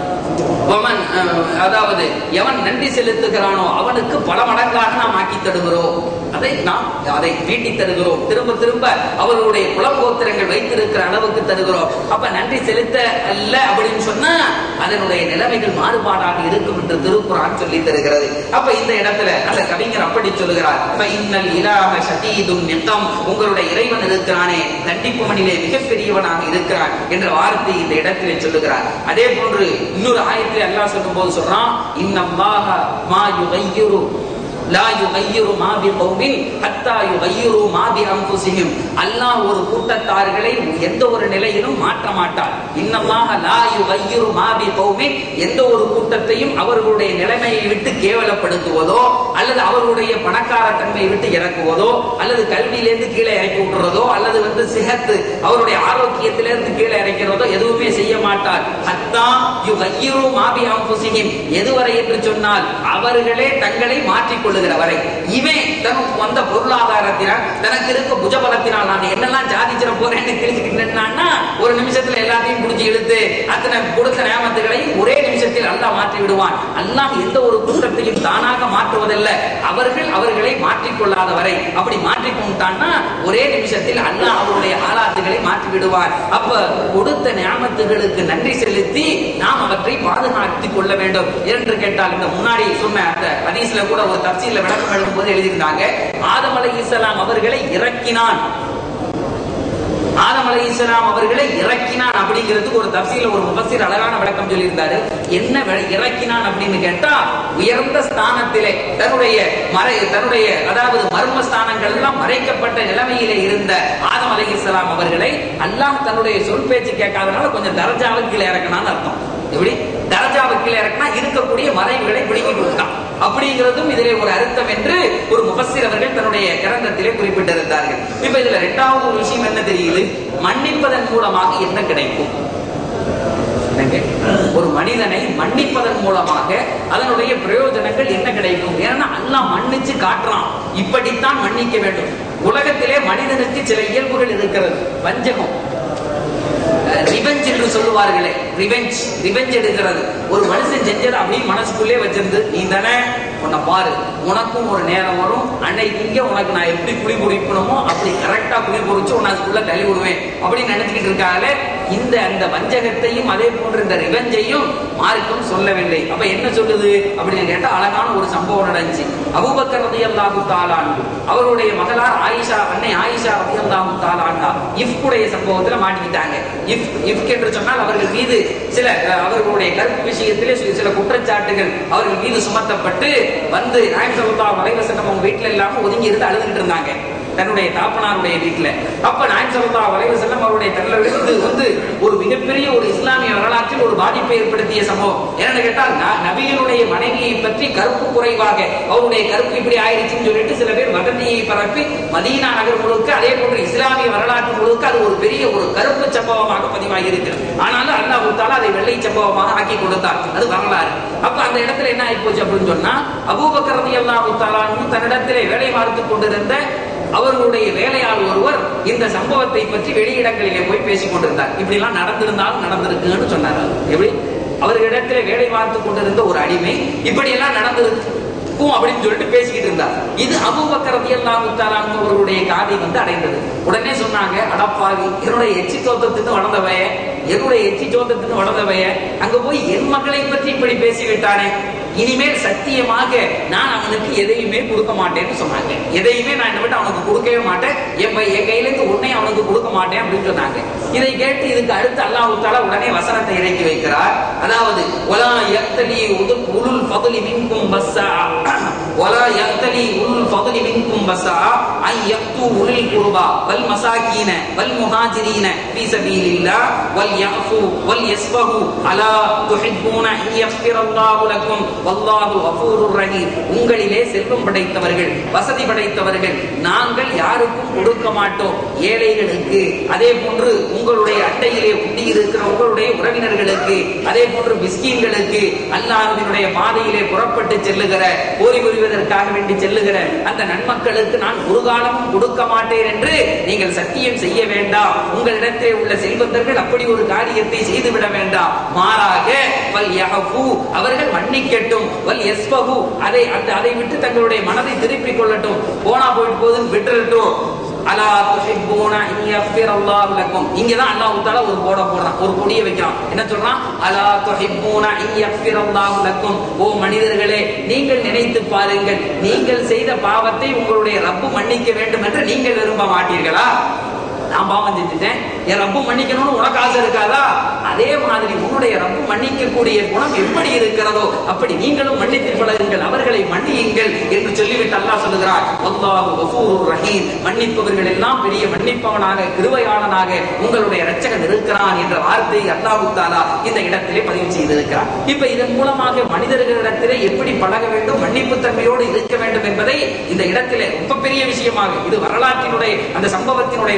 அவன் அஹ், அதாவது எவன் நன்றி செலுத்துகிறானோ அவனுக்கு பல மடங்காக நாம் ஆக்கி தருகிறோம் அதை நாம் அதை மீட்டி தருகிறோம் திரும்ப திரும்ப அவர்களுடைய குலகோத்திரங்கள் வைத்திருக்கிற அளவுக்கு தருகிறோம் அப்ப நன்றி செலுத்த அல்ல அப்படின்னு சொன்னா அதனுடைய நிலைமைகள் மாறுபாடாக இருக்கும் என்று திருக்குறான் சொல்லி தருகிறது அப்ப இந்த இடத்துல அந்த கவிஞர் அப்படி சொல்லுகிறார் அப்ப இன்னல் இலாக ஷதீதுன் நித்தம் உங்களுடைய இறைவன் இருக்கிறானே தண்டிப்பவனிலே மிகப்பெரியவனாக இருக்கிறான் என்ற வார்த்தை இந்த இடத்திலே சொல்லுகிறார் அதே போன்று இன்னொரு ஆயத்திலே அல்லாஹ் சொல்லும் போது சொல்றான் இன்னல்லாஹ மா யுகையிரு லா யுகையிரு மா பி கௌமின் ஹத்தா யுகையிரு மா பி அன்ஃபுஸிஹிம் அல்லாஹ் ஒரு கூட்டத்தார்களை எந்த ஒரு நிலையிலும் மாற்ற மாட்டார் இன்னல்லாஹ லா யுகையிரு மா பி கௌமின் எந்த ஒரு கூட்டத்தையும் அவர்களுடைய நிலைமையை விட்டு கேவலப்படுத்துவதோ அல்லது அவர்களுடைய பணக்கார தன்மையை விட்டு இறக்குவதோ அல்லது கல்வியிலிருந்து கீழே இறக்கி விட்டுறதோ அல்லது வந்து சிகத்து அவருடைய ஆரோக்கியத்திலிருந்து கீழே இறக்கிறதோ எதுவுமே செய்ய மாட்டார் ஹத்தா யுகையிரு மா பி அன்ஃபுஸிஹிம் எதுவரை என்று சொன்னால் அவர்களே தங்களை மாற்றிக் கொள்ளுகிற வரை இவன் தனக்கு வந்த பொருளாதாரத்தினால் தனக்கு இருக்க புஜபலத்தினால் நான் என்னெல்லாம் சாதிச்சிட போறேன்னு தெரிஞ்சுக்கிட்டேன்னா ஒரு நிமிஷத்துல எல்லாத்தையும் புடிச்சு இழுத்து அத்தனை கொடுத்த நியமத்துகளையும் ஒரே நிமிஷத்தில் அல்லாஹ் மாற்றி விடுவான் அல்லாஹ் எந்த ஒரு கூட்டத்தையும் தானாக மாற்றுவதல்ல அவர்கள் அவர்களை மாற்றிக்கொள்ளாத வரை அப்படி மாற்றிக்கொண்டான்னா ஒரே நிமிஷத்தில் அல்லாஹ் அவருடைய ஆலாத்துகளை மாற்றி விடுவார் அப்ப கொடுத்த நியமத்துகளுக்கு நன்றி செலுத்தி நாம் அவற்றை பாதுகாத்துக் கொள்ள வேண்டும் என்று கேட்டால் இந்த முன்னாடி சொன்ன அந்த ஹதீஸ்ல கூட ஒரு தப்சீல விளக்கம் எழுதும் போது எழுதியிருந்தாங்க ஆதம் அலை இஸ்லாம் அவர்களை இறக்கினான் ஆதம் அலை இஸ்லாம் அவர்களை இறக்கினான் அப்படிங்கிறதுக்கு ஒரு தப்சீல ஒரு முபசீர் அழகான விளக்கம் சொல்லியிருந்தாரு என்ன வி- இறக்கினான் அப்படின்னு கேட்டா உயர்ந்த ஸ்தானத்திலே தன்னுடைய மறை தன்னுடைய அதாவது மர்ம ஸ்தானங்கள் எல்லாம் மறைக்கப்பட்ட நிலைமையிலே இருந்த ஆதம் அலை இஸ்லாம் அவர்களை அல்லாஹ் தன்னுடைய சொல் பேச்சு கேட்காதனால கொஞ்சம் தரஜாவுக்கு கீழே இறக்கினான்னு அர்த்தம் எப்படி தரஜாவுக்கு கீழே இறக்கினா இருக்கக்கூடிய மறைவுகளை பிடுங்கி கொடுத்தான் அப்படிங்கிறதும் இதிலே ஒரு அர்த்தம் என்று ஒரு முஃபஸ்ஸிர் அவர்கள் தன்னுடைய கிரந்தத்திலே குறிப்பிட்டிருந்தார்கள் இப்ப இதுல இரண்டாவது ஒரு விஷயம் என்ன தெரியுது மன்னிப்பதன் மூலமாக என்ன கிடைக்கும் என்னங்க? ஒரு மனிதனை மன்னிப்பதன் மூலமாக அதனுடைய பிரயோஜனங்கள் என்ன கிடைக்கும் ஏன்னா அல்லாஹ் மன்னிச்சு காட்டுறான் இப்படித்தான் மன்னிக்க வேண்டும் உலகத்திலே மனிதனுக்கு சில இயல்புகள் இருக்கிறது வஞ்சகம் ரிவெஞ்ச் என்று சொல்லுவார்களே ரிவெஞ்ச் ரிவெஞ்ச் எடுக்கிறது ஒரு மனுஷன் செஞ்சது அப்படியே மனசுக்குள்ளே வச்சிருந்து நீ தானே உன்னை பாரு உனக்கும் ஒரு நேரம் வரும் அன்னைக்கு இங்க உனக்கு நான் எப்படி குடி குடிக்கணுமோ அப்படி கரெக்டா குடி குடிச்சு உன்னை அதுக்குள்ள தள்ளி விடுவேன் அப்படின்னு நினைச்சுக்கிட்டு இருக்காங்களே இந்த அந்த வஞ்சகத்தையும் அதே போன்ற இந்த ரிவெஞ்சையும் மார்க்கம் சொல்லவில்லை அப்ப என்ன சொல்லுது அப்படின்னு கேட்டா அழகான ஒரு சம்பவம் நடந்துச்சு அபூபக்கர் ரதியல்லாஹு தாலான் அவருடைய மகளார் ஆயிஷா அன்னை ஆயிஷா ரதியல்லாஹு தாலான்ஹா இஃப்குடைய சம்பவத்துல மாட்டிக்கிட்டாங்க இஃப் இஃப் என்று சொன்னால் அவர்கள் மீது சில அஹ், அவர்களுடைய கருப்பு விஷயத்திலே சில- சில குற்றச்சாட்டுகள் அவர்கள் மீது சுமத்தப்பட்டு வந்து நாயம் ஸல்லல்லாஹு அலைஹி வஸல்லம் அவங்க வீட்டுல இல்லாம ஒதுங்கி இருந்து அழுதுகிட்டு இருந்தாங்க தன்னுடைய தாப்பனாருடைய வீட்டுல அப்ப நாயம் ஸல்லல்லாஹு அலைஹி வஸல்லம் அவருடைய தன்னிலிருந்து வந்து ஒரு மிகப்பெரிய ஒரு இஸ்லாமிய வரலாற்றில் ஒரு பாதிப்பை ஏற்படுத்திய சம்பவம் என்னன்னு கேட்டால் ந- நபியினுடைய மனைவியை பற்றி கருப்பு குறைவாக அவருடைய கருப்பு இப்படி ஆயிடுச்சுன்னு சொல்லிட்டு சில பேர் வதந்தியை பரப்பி மதீனா நகர் முழுக்க அதே போன்று இஸ்லாமிய வரலாற்று முழுக்க அது ஒரு பெரிய ஒரு கருப்பு சம்பவமாக பதிவாகி இருக்கிறது ஆனாலும் அல்லாஹ் தாலா அதை வெள்ளை சம்பவமாக ஆக்கி கொடுத்தார் அது வரலாறு அப்ப அந்த இடத்துல என்ன ஆகி போச்சு அப்படின்னு சொன்னா அபூபக்கர் ரலியல்லாஹு தஆலாவும் தன்னிடத்திலே வேலை பார்த்துக் கொண்டிருந்த அவர்களுடைய வேலையாள் ஒருவர் இந்த சம்பவத்தை பற்றி வெளியிடங்களிலே போய் பேசிக் கொண்டிருந்தார் இப்படி எல்லாம் நடந்திருந்தாலும் நடந்திருக்குன்னு சொன்னார் அவர். எப்படி அவர்களிடத்திலே வேலை பார்த்து கொண்டிருந்த ஒரு அடிமை இப்படி எல்லாம் நடந்திருக்கும் அப்படின்னு சொல்லிட்டு பேசிக்கிட்டு இருந்தார் இது அபூபக்கர் ரலியல்லாஹு தஆலா அன்ஹு அவர்களுடைய காதை வந்து அடைந்தது உடனே சொன்னாங்க அடப்பாவி என்னுடைய எச்சி தோத்தத்துக்கு வளர்ந்தவைய என்னுடைய எச்சி தோத்தத்துக்கு வளர்ந்தவைய அங்க போய் என் மகளை பற்றி இப்படி பேசிவிட்டானே இனிமேல் சத்தியமாக நான் அவனுக்கு எதையுமே கொடுக்க மாட்டேன்னு சொன்னாங்க எதையுமே நான் என்ன விட்டு அவனுக்கு கொடுக்கவே மாட்டேன் என் பை- என் கையில இருந்து உடனே அவனுக்கு கொடுக்க மாட்டேன் அப்படின்னு சொன்னாங்க இதை கேட்டு இதுக்கு அடுத்து அல்லாஹ் தாலா உடனே வசனத்தை இறக்கி வைக்கிறார் அதாவது ஒலா யக்தலி உது உலுல் ஃபதுலி மின்கும் பஸ்ஸா ஒலா யக்தலி உலுல் ஃபதுலி மின்கும் பஸ்ஸா ஐ யக்து உலில் குர்பா வல் மசாகீன வல் முஹாஜிரீன ஃபீ சபீலில்லாஹ் வல் யஃபு வல் யஸ்ஃபஹு அலா துஹிப்பூன அன் யஃபிரல்லாஹு லக்கும் வல்லாஹு கஃபூருர் ரஹீம் உங்களிலே செல்வம் படைத்தவர்கள் வசதி படைத்தவர்கள் நாங்கள் யாருக்கும் கொடுக்க மாட்டோம் ஏழைகளுக்கு அதே போன்று உங்களுடைய அட்டையிலே குடி இருக்கிற உங்களுடைய உறவினர்களுக்கு அதே போன்று மிஸ்கீன்களுக்கு அல்லாஹ்வினுடைய பாதையிலே புறப்பட்டு செல்லுகிற போரி புரிவதற்காக வேண்டி செல்லுகிற அந்த நன்மக்களுக்கு நான் ஒரு காலமும் கொடுக்க மாட்டேன் என்று நீங்கள் சத்தியம் செய்ய வேண்டாம் உங்களிடத்திலே உள்ள செல்வந்தர்கள் அப்படி ஒரு காரியத்தை செய்துவிட வேண்டாம் மாறாக வல் யஹஃபு அவர்கள் மன்னிக்கட்டும் வல் யஸ்பஹு அதை அந்த அதை விட்டு தங்களுடைய மனதை திருப்பிக் கொள்ளட்டும் போனா போயிட்டு போகுதுன்னு விட்டுறட்டும் அலா துஹிப்பூன அன் யஃபிரல்லாஹு லக்கும் இங்க தான் அல்லாஹ் தஆலா ஒரு போட போடுறான் ஒரு கொடியை வைக்கிறான் என்ன சொல்றான் அலா துஹிப்பூன அன் யஃபிரல்லாஹு லக்கும் ஓ மனிதர்களே நீங்கள் நினைத்து பாருங்கள் நீங்கள் செய்த பாவத்தை உங்களுடைய ரப்பு மன்னிக்க வேண்டும் என்று நீங்கள் விரும்ப மாட்டீர்களா நான் பாவம் செஞ்சுட்டேன் என் ரப்பு மன்னிக்கணும்னு உனக்கு ஆசை இருக்காதா அதே மாதிரி உன்னுடைய ரப்பு மன்னிக்கக்கூடிய குணம் எப்படி இருக்கிறதோ அப்படி நீங்களும் மன்னித்து பழகுங்கள் அவர்களை மன்னியுங்கள் என்று சொல்லிவிட்டு அல்லாஹ் சொல்லுகிறார் அல்லாஹு கஃபூருர் ரஹீம் மன்னிப்பவர்கள் எல்லாம் பெரிய மன்னிப்பவனாக கிருபையாளனாக உங்களுடைய இரட்சகன் இருக்கிறான் என்ற வார்த்தையை அல்லாஹு தாலா இந்த இடத்திலே பதிவு செய்திருக்கிறார் இப்ப இதன் மூலமாக மனிதர்களிடத்திலே எப்படி பழக வேண்டும் மன்னிப்பு தன்மையோடு இருக்க வேண்டும் என்பதை இந்த இடத்திலே ரொம்ப பெரிய விஷயமாக இது வரலாற்றினுடைய அந்த சம்பவத்தினுடைய தொடர்ச்சியாக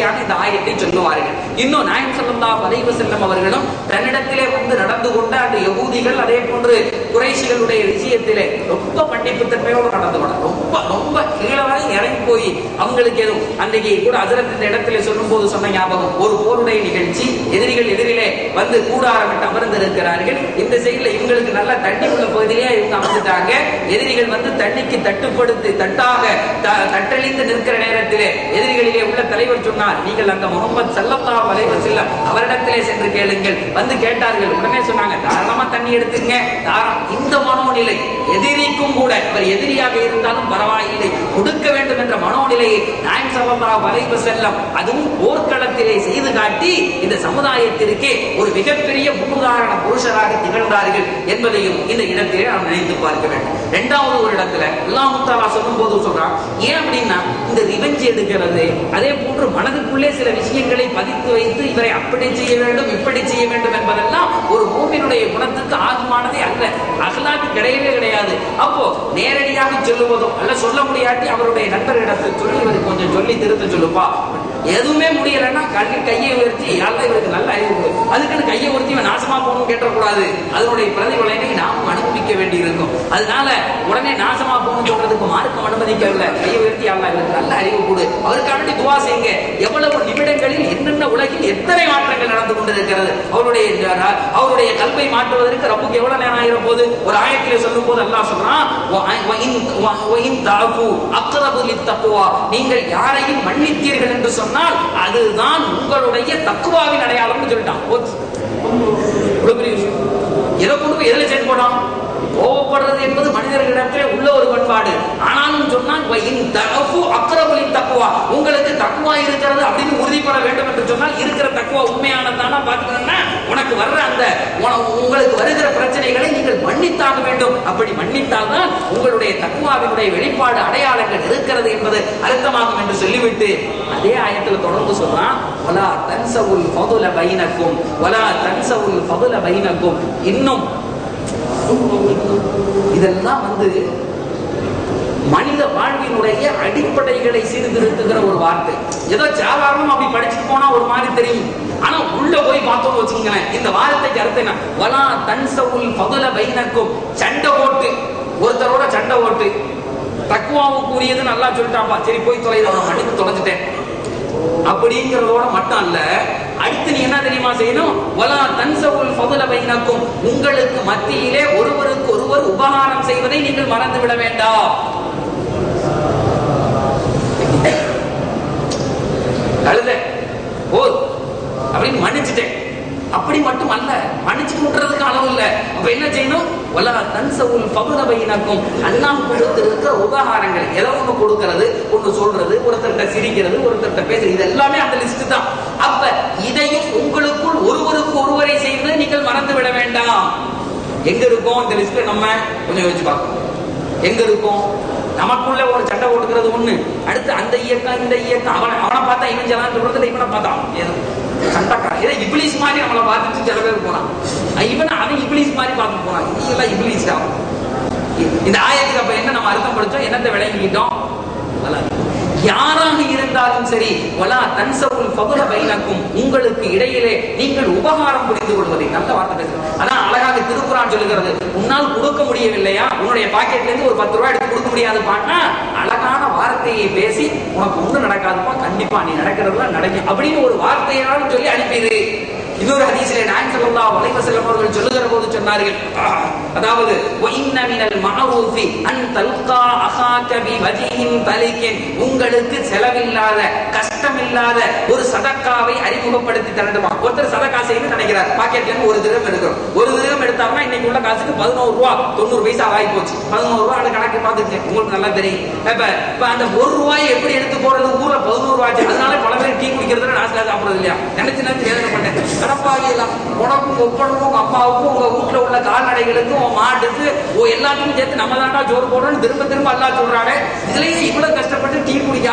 வரிசையாக இந்த ஆயத்தை சொல்லுவார்கள் இன்னும் நாயம் ஸல்லல்லாஹு அலைஹி வஸல்லம் அவர்களும் தன்னிடத்திலே வந்து நடந்து கொண்ட அந்த யகூதிகள் அதே போன்று குறைஷிகளுடைய விஷயத்திலே ரொம்ப மன்னிப்பு தன்மையோடு நடந்து கொண்டார் ரொம்ப ரொம்ப கீழே வரை இறங்கி போய் அவங்களுக்கு எதுவும் அன்றைக்கு கூட அசரத் இந்த இடத்துல சொல்லும் போது சொன்ன ஞாபகம் ஒரு போருடைய நிகழ்ச்சி எதிரிகள் எதிரிலே வந்து கூடாரமிட்டு அமர்ந்திருக்கிறார்கள் இந்த சைடுல இவங்களுக்கு நல்ல தண்ணி உள்ள பகுதியிலே இவங்க அமர்ந்துட்டாங்க எதிரிகள் வந்து தண்ணிக்கு தட்டுப்படுத்தி தட்டாக த- தட்டழிந்து நிற்கிற நேரத்திலே எதிரிகளிலே உள்ள தலைவர் சொன்னார் நீங்கள் அந்த முகமது சல்லல்லாஹு அலைஹி வஸல்லம் அவரிடத்திலே சென்று கேளுங்கள் வந்து கேட்டார்கள் உடனே சொன்னாங்க தாராளமா தண்ணி எடுத்துங்க தாராளம் இந்த மனோநிலை எதிரிக்கும் கூட அவர் எதிரியாக இருந்தாலும் பரவாயில்லை கொடுக்க வேண்டும் என்ற மனோநிலையை நாயம் சல்லல்லாஹு அலைஹி வஸல்லம் அதுவும் போர்க்களத்திலே செய்து காட்டி இந்த சமுதாயத்திற்கே ஒரு மிகப்பெரிய முன்னுதாரண புருஷராக திகழ்ந்தார்கள் என்பதையும் இந்த இடத்திலே நாம் நினைத்து பார்க்க வேண்டும் இரண்டாவது ஒரு இடத்துல அல்லாஹ் முத்தாலா சொல்லும் போது சொல்றான் ஏன் அப்படின்னா இந்த ரிவெஞ்ச் எடுக்கிறது அதே போன்று மனதுக்குள்ளே சில விஷயங்களை பதித்து வைத்து இவரை அப்படி செய்ய வேண்டும் இப்படி செய்ய வேண்டும் என்பதெல்லாம் ஒரு மூமினுடைய குணத்துக்கு ஆகுமானதே அல்ல அகலாக்கு கிடையவே கிடையாது அப்போ நேரடியாக சொல்லுவதோ அல்ல சொல்ல முடியாட்டி அவருடைய நண்பரிடத்தில் சொல்லி இவருக்கு கொஞ்சம் சொல்லி திருத்த சொல்லுப்பா எதுவுமே முடியலைன்னா கல்வி கையை உயர்த்தி யாரும் இவருக்கு நல்ல அறிவு கொடு. அதுக்குன்னு கையை உயர்த்தி இவன் நாசமா போகணும்னு கேட்டக்கூடாது அதனுடைய பிரதிபலனை நாம் அனுபவிக்க வேண்டி இருக்கும் அதனால உடனே நாசமா போகணும்னு சொல்றதுக்கு மார்க்கம் அனுமதிக்கவில்லை கையை உயர்த்தி அல்ல இவருக்கு நல்ல அறிவு கொடு அவருக்காக வேண்டி துவா செய்யுங்க எவ்வளவு நிமிடங்களில் என்னென்ன உலகில் எத்தனை மாற்றங்கள் நடந்து கொண்டிருக்கிறது அவருடைய அவருடைய கல்வை மாற்றுவதற்கு ரப்புக்கு எவ்வளவு நேரம் ஆயிரம் போது ஒரு ஆயத்திலே சொல்லும் போது அல்லாஹ் சொல்றான் "வ- வ- இன்- வ- வ- இன் தஅஃபு அக்ரபு லித்தக்வா." நீங்கள் யாரையும் மன்னித்தீர்கள் என்று சொன்னால் அதுதான் உங்களுடைய தக்குவாவின் அடையாளம்னு சொல்லிட்டான் போச்சு. இவ்வளவு பெரிய விஷயம். எதை கொண்டு போய் எதில் சேர்ந்து போட்டான் கோவப்படுறது என்பது மனிதர்களிடத்திலே உள்ள ஒரு பண்பாடு ஆனாலும் சொன்னால் "வ இன் தஅஃபு அக்ரபு லித்தக்வா." உங்களுக்கு தக்குவா இருக்கிறது அப்படின்னு உறுதிப்பட வேண்டும் என்று சொன்னால் இருக்கிற தக்குவா உண்மையானதானா பாத்துக்கணும்னா உனக்கு வர்ற அந்த உன- உங்களுக்கு வருகிற பிரச்சனைகளை நீங்கள் மன்னித்தாக வேண்டும் அப்படி மன்னித்தால் தான் உங்களுடைய தக்குவாவினுடைய வெளிப்பாடு அடையாளங்கள் இருக்கிறது என்பது அர்த்தமாகும் என்று சொல்லிவிட்டு அதே ஆயத்தில் தொடர்ந்து சொல்றான் வலா தன்சவுல் ஃபதுல பைனக்கும் வலா தன்சவுல் ஃபதுல பைனக்கும் இன்னும் இதெல்லாம் வந்து மனித வாழ்வினுடைய அடிப்படைகளை சீர்திருத்துகிற ஒரு வார்த்தை ஏதோ சாதாரணம் அப்படி படிச்சுட்டு போனா ஒரு மாதிரி தெரியும் ஆனா உள்ள போய் பார்த்தோம்னு வச்சுக்கோங்களேன் இந்த வார்த்தைக்கு அர்த்தம் என்ன வலா தன்சவுல் பகுல பைனக்கும் சண்டை ஓட்டு ஒருத்தரோட சண்டை ஓட்டு தக்குவாவுக்குரியது நல்லா சொல்லிட்டாப்பா சரி போய் தொலைத அவனை மன்னித்து தொலைஞ்சிட்டேன் அப்படிங்கிறதோட மட்டும் அல்ல அடுத்து நீ என்ன தெரியுமா செய்யணும் வலா தன்சவுல் ஃபதுல பைனக்கும் உங்களுக்கு மத்தியிலே ஒருவருக்கு ஒருவர் உபகாரம் செய்வதை நீங்கள் மறந்து விட வேண்டாம் அழுத ஓ அப்படின்னு மன்னிச்சுட்டேன் அப்படி மட்டும் அல்ல மன்னிச்சு விட்டுறதுக்கு அளவு இல்ல அப்ப என்ன செய்யணும் வலா தன்சவுல் பகுத பைனக்கும் அண்ணாம் கொடுத்திருக்கிற உபகாரங்கள் ஏதோ ஒண்ணு கொடுக்கிறது ஒண்ணு சொல்றது ஒருத்தர்கிட்ட சிரிக்கிறது ஒருத்தர்கிட்ட பேசுறது இது எல்லாமே அந்த லிஸ்ட் தான் அப்ப இதையும் உங்களுக்குள் ஒருவருக்கு ஒருவரை செய்வது நீங்கள் மறந்து விட வேண்டாம் எங்க இருக்கோம் இந்த லிஸ்ட்ல நம்ம கொஞ்சம் யோசிச்சு பார்க்கணும் எங்க இருக்கோம் நமக்குள்ள ஒரு சண்டை போட்டுக்கிறது ஒண்ணு அடுத்து அந்த இயக்கம் இந்த இயக்கம் அவனை அவனை பார்த்தா இவன் ஜலாம் சொல்றது இவனை பார்த்தா ஏதோ சண்டைக்காரன் ஏதோ இப்ளீஸ் மாதிரி நம்மளை பார்த்துட்டு சில பேர் போனான் இவனை அவன் இப்ளீஸ் மாதிரி பார்த்து போனான் நீ எல்லாம் இப்ளீஸ் ஆகும் இந்த ஆயத்துக்கு அப்ப என்ன நம்ம அர்த்தம் படிச்சோம் என்னத்தை விளங்கிக்கிட்டோம் வலா. யாராக இருந்தாலும் சரி வலா தன்சவுல் பகுல பைனக்கும் உங்களுக்கு இடையிலே நீங்கள் உபகாரம் புரிந்து கொள்வதை நல்ல வார்த்தை பேசுறது அதான் அழகாக திருக்குறான் சொல்லுகிறது உன்னால் கொடுக்க முடியவில்லையா உன்னுடைய பாக்கெட்ல இருந்து ஒரு பத்து ரூபாய் எடுத்து கொடுக்க முடியாது பாட்டா அழகான வார்த்தையை பேசி உனக்கு ஒண்ணு நடக்காதுப்பா கண்டிப்பா நீ நடக்கிறதுலாம் நடக்கும் அப்படின்னு ஒரு வார்த்தையாலும் சொல்லி அனுப்பிடு இன்னொரு ஹதீஸிலே நாயகம் ஸல்லல்லாஹு அலைஹி வஸல்லம் அவர்கள் சொல்லுகிற போது சொன்னார்கள் ஆஹ், அதாவது وَإِنَّ مِنَ الْمَعْرُوفِ أَن تَلْقَى أَخَاكَ بِوَجْهٍ طَلِقٍ உங்களுக்கு செலவில்லாத கஷ்டமில்லாத ஒரு சதக்காவை அறிமுகப்படுத்தி தரட்டுமா ஒருத்தர் சதக்கா செய்யணும்னு நினைக்கிறார் பாக்கெட்ல இருந்து ஒரு திரம் எடுக்கிறோம் ஒரு திரம் எடுத்தாருன்னா இன்னைக்கு உள்ள காசுக்கு பதினோரு ரூபா தொண்ணூறு பைசா ஆகி போச்சு பதினோரு ரூபா அந்த கணக்கு பார்த்துருக்கேன் உங்களுக்கு நல்லா தெரியும் இப்ப இப்ப அந்த ஒரு ரூபாயை எப்படி எடுத்து போறது ஊர்ல பதினோரு ரூபாய் ஆச்சு. அதனால பல பேர் டீ குடிக்கிறதுல நாசில சாப்பிடுறது இல்லையா நினைச்சு நினைச்சு வேதனை பண்ணேன் கடப்பாவி எல்லாம் உனக்கும் ஒப்பனுக்கும் உங்க அம்மாவுக்கும் உங்க வீட்டுல உள்ள கால்நடைகளுக்கும் உன் மாட்டுக்கு ஓ எல்லாத்துக்கும் சேர்த்து நம்ம தாண்டா ஜோறு போடுறோம்னு திரும்ப திரும்ப அல்லா சொல்றானே இதுலயே இவ்வளவு கஷ்டப்பட்டு டீ குடிக்காம இவர்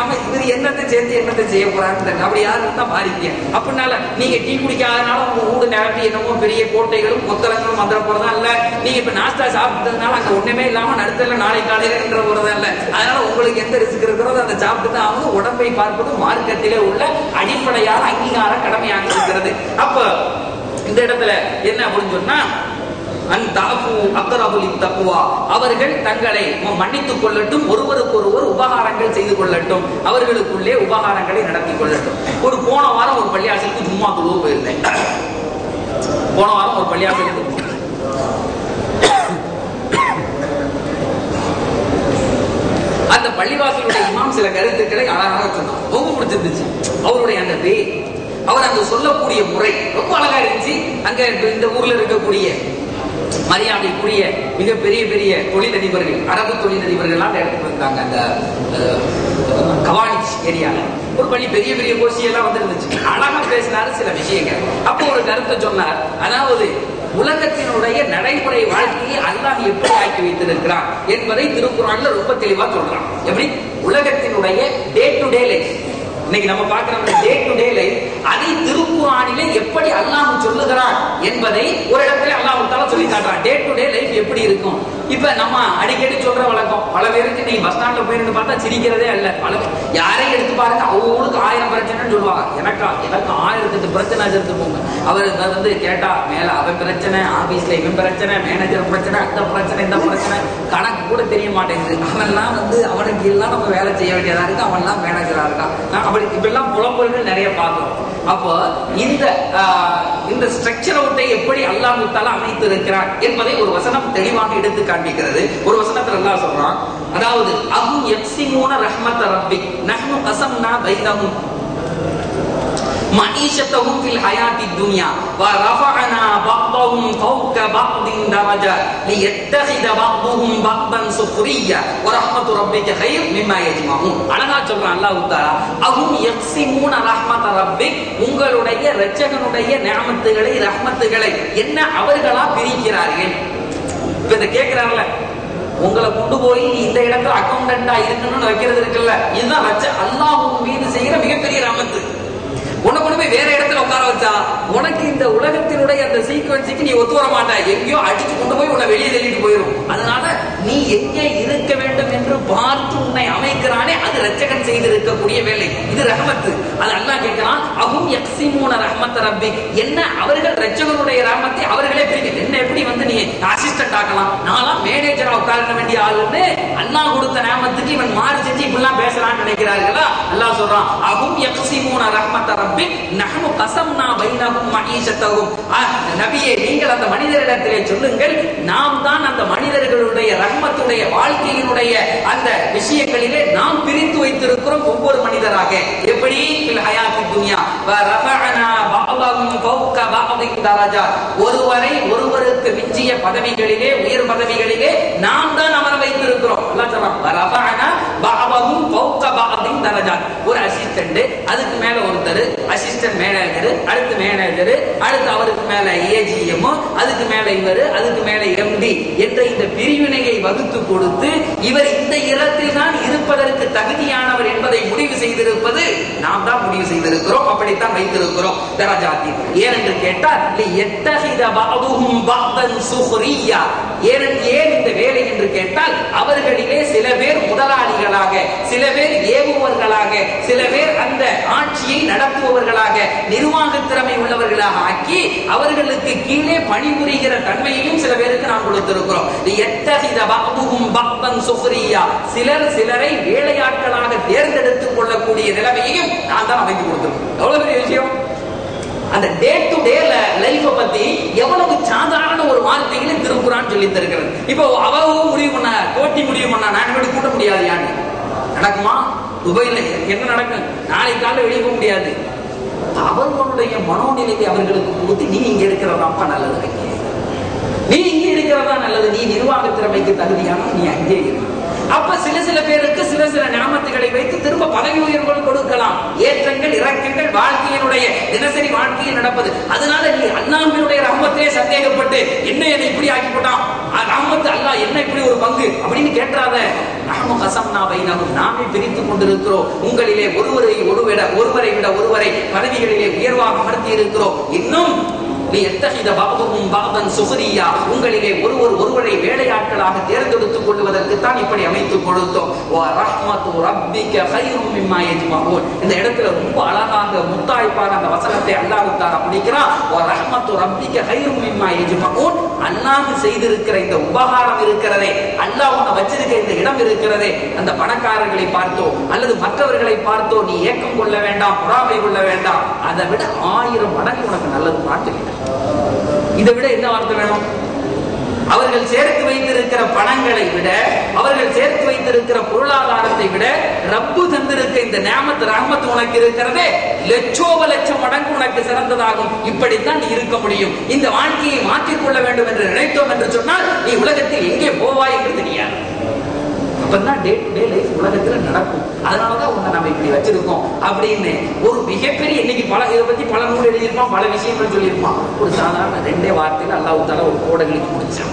இவர் என்னத்தை சேர்த்து என்னத்தை செய்ய போறான்னு தெரியல. அப்படி யாரும் இருந்தா மாறிக்க அப்படினால நீங்க டீ குடிக்காதனால உங்க வீடு நிரப்பி என்னமோ பெரிய கோட்டைகளும் கொத்தளங்களும் வந்துட போறதா இல்ல நீங்க இப்ப நாஸ்தா சாப்பிட்டதுனால அங்க ஒண்ணுமே இல்லாம நடுத்தல நாளை காலையில என்ற போறதா இல்ல அதனால உங்களுக்கு எந்த ரிஸ்க் இருக்கிறதோ அதை சாப்பிட்டு தான் ஆகணும் உடம்பை பார்ப்பது மார்க்கத்திலே உள்ள அடிப்படையான அங்கீகார கடமையாக இருக்கிறது அப்ப இந்த இடத்துல என்ன அப்படின்னு சொன்னா அன்தாஃபு அக்ரபுலி தக்குவா அவர்கள் தங்களை ம- மன்னித்துக் கொள்ளட்டும் ஒருவருக்கு ஒருவர் உபகாரங்கள் செய்து கொள்ளட்டும் அவர்களுக்குள்ளே உபகாரங்களை நடத்தி கொள்ளட்டும் ஒரு போன வாரம் ஒரு பள்ளியாசலுக்கு ஜும்மா தொழுவு போயிருந்தேன் போன வாரம் ஒரு பள்ளியாசலுக்கு அந்த பள்ளிவாசலுடைய இமாம் சில கருத்துக்களை அழகாக சொன்னார் ரொம்ப பிடிச்சிருந்துச்சு அவருடைய அந்த வே அவர் அங்க சொல்லக்கூடிய முறை ரொம்ப அழகா இருந்துச்சு அங்க இப்ப இந்த ஊர்ல இருக்கக்கூடிய மரியாதைக்குரிய மிக பெரிய பெரிய தொழிலதிபர்கள் அரபு தொழிலதிபர்கள்லாம் அந்த இடத்துக்கு வந்தாங்க அந்த அஹ், கவானிச் ஏரியால ஒரு பள்ளி பெரிய பெரிய கோஷ்டி எல்லாம் வந்துருந்துச்சு அழகா பேசினாரு சில விஷயங்கள் அப்போ ஒரு கருத்தை சொன்னார் அதாவது உலகத்தினுடைய நடைமுறை வாழ்க்கையை அல்லாஹ் எப்படி ஆக்கி வைத்திருக்கிறான் என்பதை திருக்குறான்ல ரொம்ப தெளிவா சொல்றான் எப்படி உலகத்தினுடைய டே டு டே லைஃப் இன்னைக்கு நம்ம பார்க்கிற டே டு டே லைஃப் அதை திருக்குறானிலே எப்படி அல்லாஹ் சொல்லுகிறான் என்பதை ஒரு இடத்துல அல்லாஹ் தால சொல்லி காட்டுறான் டே டு டே லைஃப் எப்படி இருக்கும் இப்ப நம்ம அடிக்கடி சொல்ற வழக்கம் பல பேருக்கு நீ பஸ் ஸ்டாண்ட்ல போயிருந்து பார்த்தா சிரிக்கிறதே அல்ல பல பேர் யாரையும் எடுத்து பாருங்க அவங்களுக்கு ஆயிரம் பிரச்சனைன்னு சொல்லுவாங்க எனக்கா எனக்கு ஆயிரத்தெட்டு பிரச்சனை எடுத்து போங்க அவர் இதை வந்து கேட்டா மேல அவன் பிரச்சனை ஆபீஸ்ல இவன் பிரச்சனை மேனேஜர் பிரச்சனை அந்த பிரச்சனை இந்த பிரச்சனை கணக்கு கூட தெரிய மாட்டேங்குது அவன்லாம் வந்து அவனுக்கு எல்லாம் நம்ம வேலை செய்ய வேண்டியதா இருக்கு அவன்லாம் மேனேஜரா இருக்கான் நான் அப்படி இப்பெல்லாம் புலம்பல்கள் நிறைய பார்க்கிறோம் அப்போ இந்த ஆஹ், இந்த ஸ்ட்ரக்சர் அவுட்டை எப்படி அல்லாஹ் தாலா அமைத்து இருக்கிறான் என்பதை ஒரு வசனம் தெளிவாக எடுத்து காண்பிக்கிறது ஒரு வசனத்துல அல்லாஹ் சொல்றான் அதாவது அஹும் யக்ஸிமூன ரஹ்மத்த ரப்பி நஹ்னு கஸம்னா பைனஹும் معيشتهم في الحياة الدنيا ورفعنا بعضهم فوق بعض درجات ليتخذ بعضهم بعضا سخريا ورحمة ربك خير مما يجمعون அழகா சொல்றான் அல்லாஹ் தஆலா அஹும் யக்ஸிமூன ரஹ்மத ரப்பிக் உங்களுடைய இரட்சகனுடைய நியமத்துகளை ரஹ்மத்துகளை என்ன அவர்களா பிரிக்கிறார்கள் இப்ப இதை கேட்கிறார்ல உங்களை கொண்டு போய் நீ இந்த இடத்துல அக்கௌண்டண்டா இருக்கணும்னு வைக்கிறது இருக்குல்ல இதுதான் வச்ச அல்லாஹ் உன் மீது செய்கிற மிகப்பெரிய ரஹமத்து உன்னை கொண்டு போய் வேற இடத்துல உட்கார வச்சா உனக்கு இந்த உலகத்தினுடைய அந்த சீக்வன்ஸுக்கு நீ ஒத்து வர மாட்டா எங்கேயோ அடிச்சு கொண்டு போய் உன்னை வெளியே தள்ளிட்டு போயிடும் அதனால நீ எங்கே இருக்க வேண்டும் என்று பார்த்து உன்னை அமைக்கிறானே அது ரச்சகன் செய்திருக்கக்கூடிய வேலை இது ரஹமத்து அது அல்லாஹ் கேட்கிறான் அகும் யக்ஸிமூன ரஹமத் ரப்பி என்ன அவர்கள் ரச்சகனுடைய ரஹமத்தை அவர்களே பிரிக்க என்ன எப்படி வந்து நீ அசிஸ்டன்ட் ஆக்கலாம் நான்லாம் மேனேஜரா உட்கார வேண்டிய ஆளுன்னு அல்லாஹ் கொடுத்த நாமத்துக்கு இவன் மாறி செஞ்சு இப்படிலாம் பேசலாம்னு நினைக்கிறார்களா அல்லாஹ் சொல்றான் அகும் யக்ஸிமூன ரஹ்மத்த ரப்பி நஹ்னு கஸம்னா பைனஹும் மஈஷத்தஹும் ஆ, நபியே நீங்கள் அந்த மனிதரிடத்திலே சொல்லுங்கள் நாம் தான் அந்த மனிதர்களுடைய ரஹ்மத்துடைய வாழ்க்கையினுடைய அந்த விஷயங்களிலே நாம் பிரித்து வைத்திருக்கிறோம் ஒவ்வொரு மனிதராக எப்படி ஃபில் ஹயாத்தி துன்யா வ ரஃபஅனா பஅதஹும் ஃபௌக பஅதின் தரஜாத் ஒருவரை ஒருவருக்கு மிஞ்சிய பதவிகளிலே உயர் பதவிகளிலே நாம் தான் அமர வைத்திருக்கிறோம் அல்லாஹ் சொல்றான் வ ரஃபஅனா பஅதஹும் ஃபௌக பஅதின் தரஜாத் ஒரு அசிஸ்டன்ட் அதுக்கு மேல ஒருத்தர் அசிஸ்டன்ட் மேனேஜர் அடுத்து மேனேஜர் அடுத்து அவருக்கு மேல ஏஜிஎம் அதுக்கு மேல இவர் அதுக்கு மேல எம்டி என்ற இந்த பிரிவினையை வகுத்து கொடுத்து இவர் இந்த இடத்தில் தான் இருப்பதற்கு தகுதியானவர் என்பதை முடிவு செய்திருப்பது நாம் தான் முடிவு செய்திருக்கிறோம் அப்படித்தான் வைத்திருக்கிறோம் தரஜாத்தி ஏனென்று கேட்டால் எத்தகித பாதுகும் பாதன் சுஹ்ரியா ஏன் ஏன் இந்த வேலை என்று கேட்டால் அவர்களிலே சில பேர் முதலாளிகளாக சில பேர் ஏவுபவர்களாக சில பேர் அந்த ஆட்சியை நடத்துபவர்களாக நிர்வாக திறமை உள்ளவர்களாக ஆக்கி அவர்களுக்கு கீழே பணிபுரிகிற தன்மையையும் சில பேருக்கு நாம் கொடுத்திருக்கிறோம் எத்தகித பாபுகும் பக்தன் சுஹ்ரியா சிலர் சிலரை வேலையாட்களாக தேர்ந்தெடுத்துக் கொள்ளக்கூடிய நிலைமையையும் நான் தான் அமைத்து கொடுத்திருக்கோம் எவ்வளவு பெரிய விஷயம் அந்த டே டு டே லைஃப பத்தி எவ்வளவு சாதாரண ஒரு வார்த்தைகளை திருக்குறான்னு சொல்லி தருகிறது இப்போ அவவும் முடிவு பண்ண போட்டி முடிவு பண்ணா நான் இப்படி கூட்ட முடியாது யாரு நடக்குமா துபாயில என்ன நடக்கும் நாளைக்கு காலைல வெளியே போக முடியாது அவர்களுடைய மனோநிலையை அவர்களுக்கு கொடுத்து நீ இங்க இருக்கிறதாப்பா நல்லது வைக்க நீ இங்கே இருக்கிறதா நல்லது நீ நிர்வாக திறமைக்கு தகுதியான நீ அங்கே இரு அப்ப சில சில பேருக்கு சில சில ஞாபகத்துகளை வைத்து திரும்ப பதவி உயர்வுகள் கொடுக்கலாம் ஏற்றங்கள் இறக்கங்கள் வாழ்க்கையினுடைய தினசரி வாழ்க்கையில் நடப்பது அதனால நீ அண்ணாமினுடைய ரஹமத்திலே சந்தேகப்பட்டு என்ன என்னை இப்படி ஆக்கி போட்டான் ரஹமத்து அல்லாஹ் என்ன இப்படி ஒரு பங்கு அப்படின்னு கேட்டுறாத நஹ்னு கஸம்னா பைனஹும் நாமே பிரித்துக் கொண்டிருக்கிறோம் உங்களிலே ஒருவரை ஒருவிட ஒருவரை விட ஒருவரை பதவிகளிலே உயர்வாக அமர்த்தி இருக்கிறோம் இன்னும் லியத்தஹித பஅதுஹும் பஅதன் சுஹ்ரியா உங்களிலே ஒருவர் ஒருவரை வேலையாட்களாக தேர்ந்தெடுத்துக் கொள்வதற்கு தான் இப்படி அமைத்துக் கொடுத்தோம் வ ரஹ்மத்து ரப்பிக கைரும் மிம்மா யஜ்மஊன் இந்த இடத்துல ரொம்ப அழகாக முத்தாய்ப்பாக அந்த வசனத்தை அல்லாஹ் தஆலா பிடிக்கிறான் வ ரஹ்மத்து ரப்பிக கைரும் மிம்மா யஜ்மஊன் அல்லாஹ் செய்திருக்கிற இந்த உபகாரம் இருக்கிறதே அல்லாஹ் உன்னை வச்சிருக்க இந்த இடம் இருக்கிறதே அந்த பணக்காரர்களை பார்த்தோ அல்லது மற்றவர்களை பார்த்தோ நீ ஏக்கம் கொள்ள வேண்டாம் பொறாமை கொள்ள வேண்டாம் அதை விட ஆயிரம் மடங்கு உனக்கு நல்லது மாற்றுகிறேன் இதை விட என்ன வார்த்தை வேணும் அவர்கள் சேர்த்து வைத்திருக்கிற பணங்களை விட அவர்கள் சேர்த்து வைத்திருக்கிற பொருளாதாரத்தை விட ரப்பு தந்திருக்க இந்த நேமத் ரஹமத் உனக்கு இருக்கிறதே லட்சோப லட்சம் மடங்கு உனக்கு சிறந்ததாகும் இப்படித்தான் நீ இருக்க முடியும் இந்த வாழ்க்கையை மாற்றிக்கொள்ள வேண்டும் என்று நினைத்தோம் என்று சொன்னால் நீ உலகத்தில் எங்கே போவாய் என்று தெரியாது அப்பதான் டே டு டே லைஃப் உலகத்துல நடக்கும் அதனாலதான் உன்னை நம்ம இப்படி வச்சிருக்கோம் அப்படின்னு ஒரு மிகப்பெரிய இன்னைக்கு பல இதை பத்தி பல நூல் எழுதியிருப்பான் பல விஷயங்கள் சொல்லியிருப்பான் ஒரு சாதாரண ரெண்டே வார்த்தையில அல்லாஹ் தால ஒரு கோடங்களுக்கு முடிச்சான்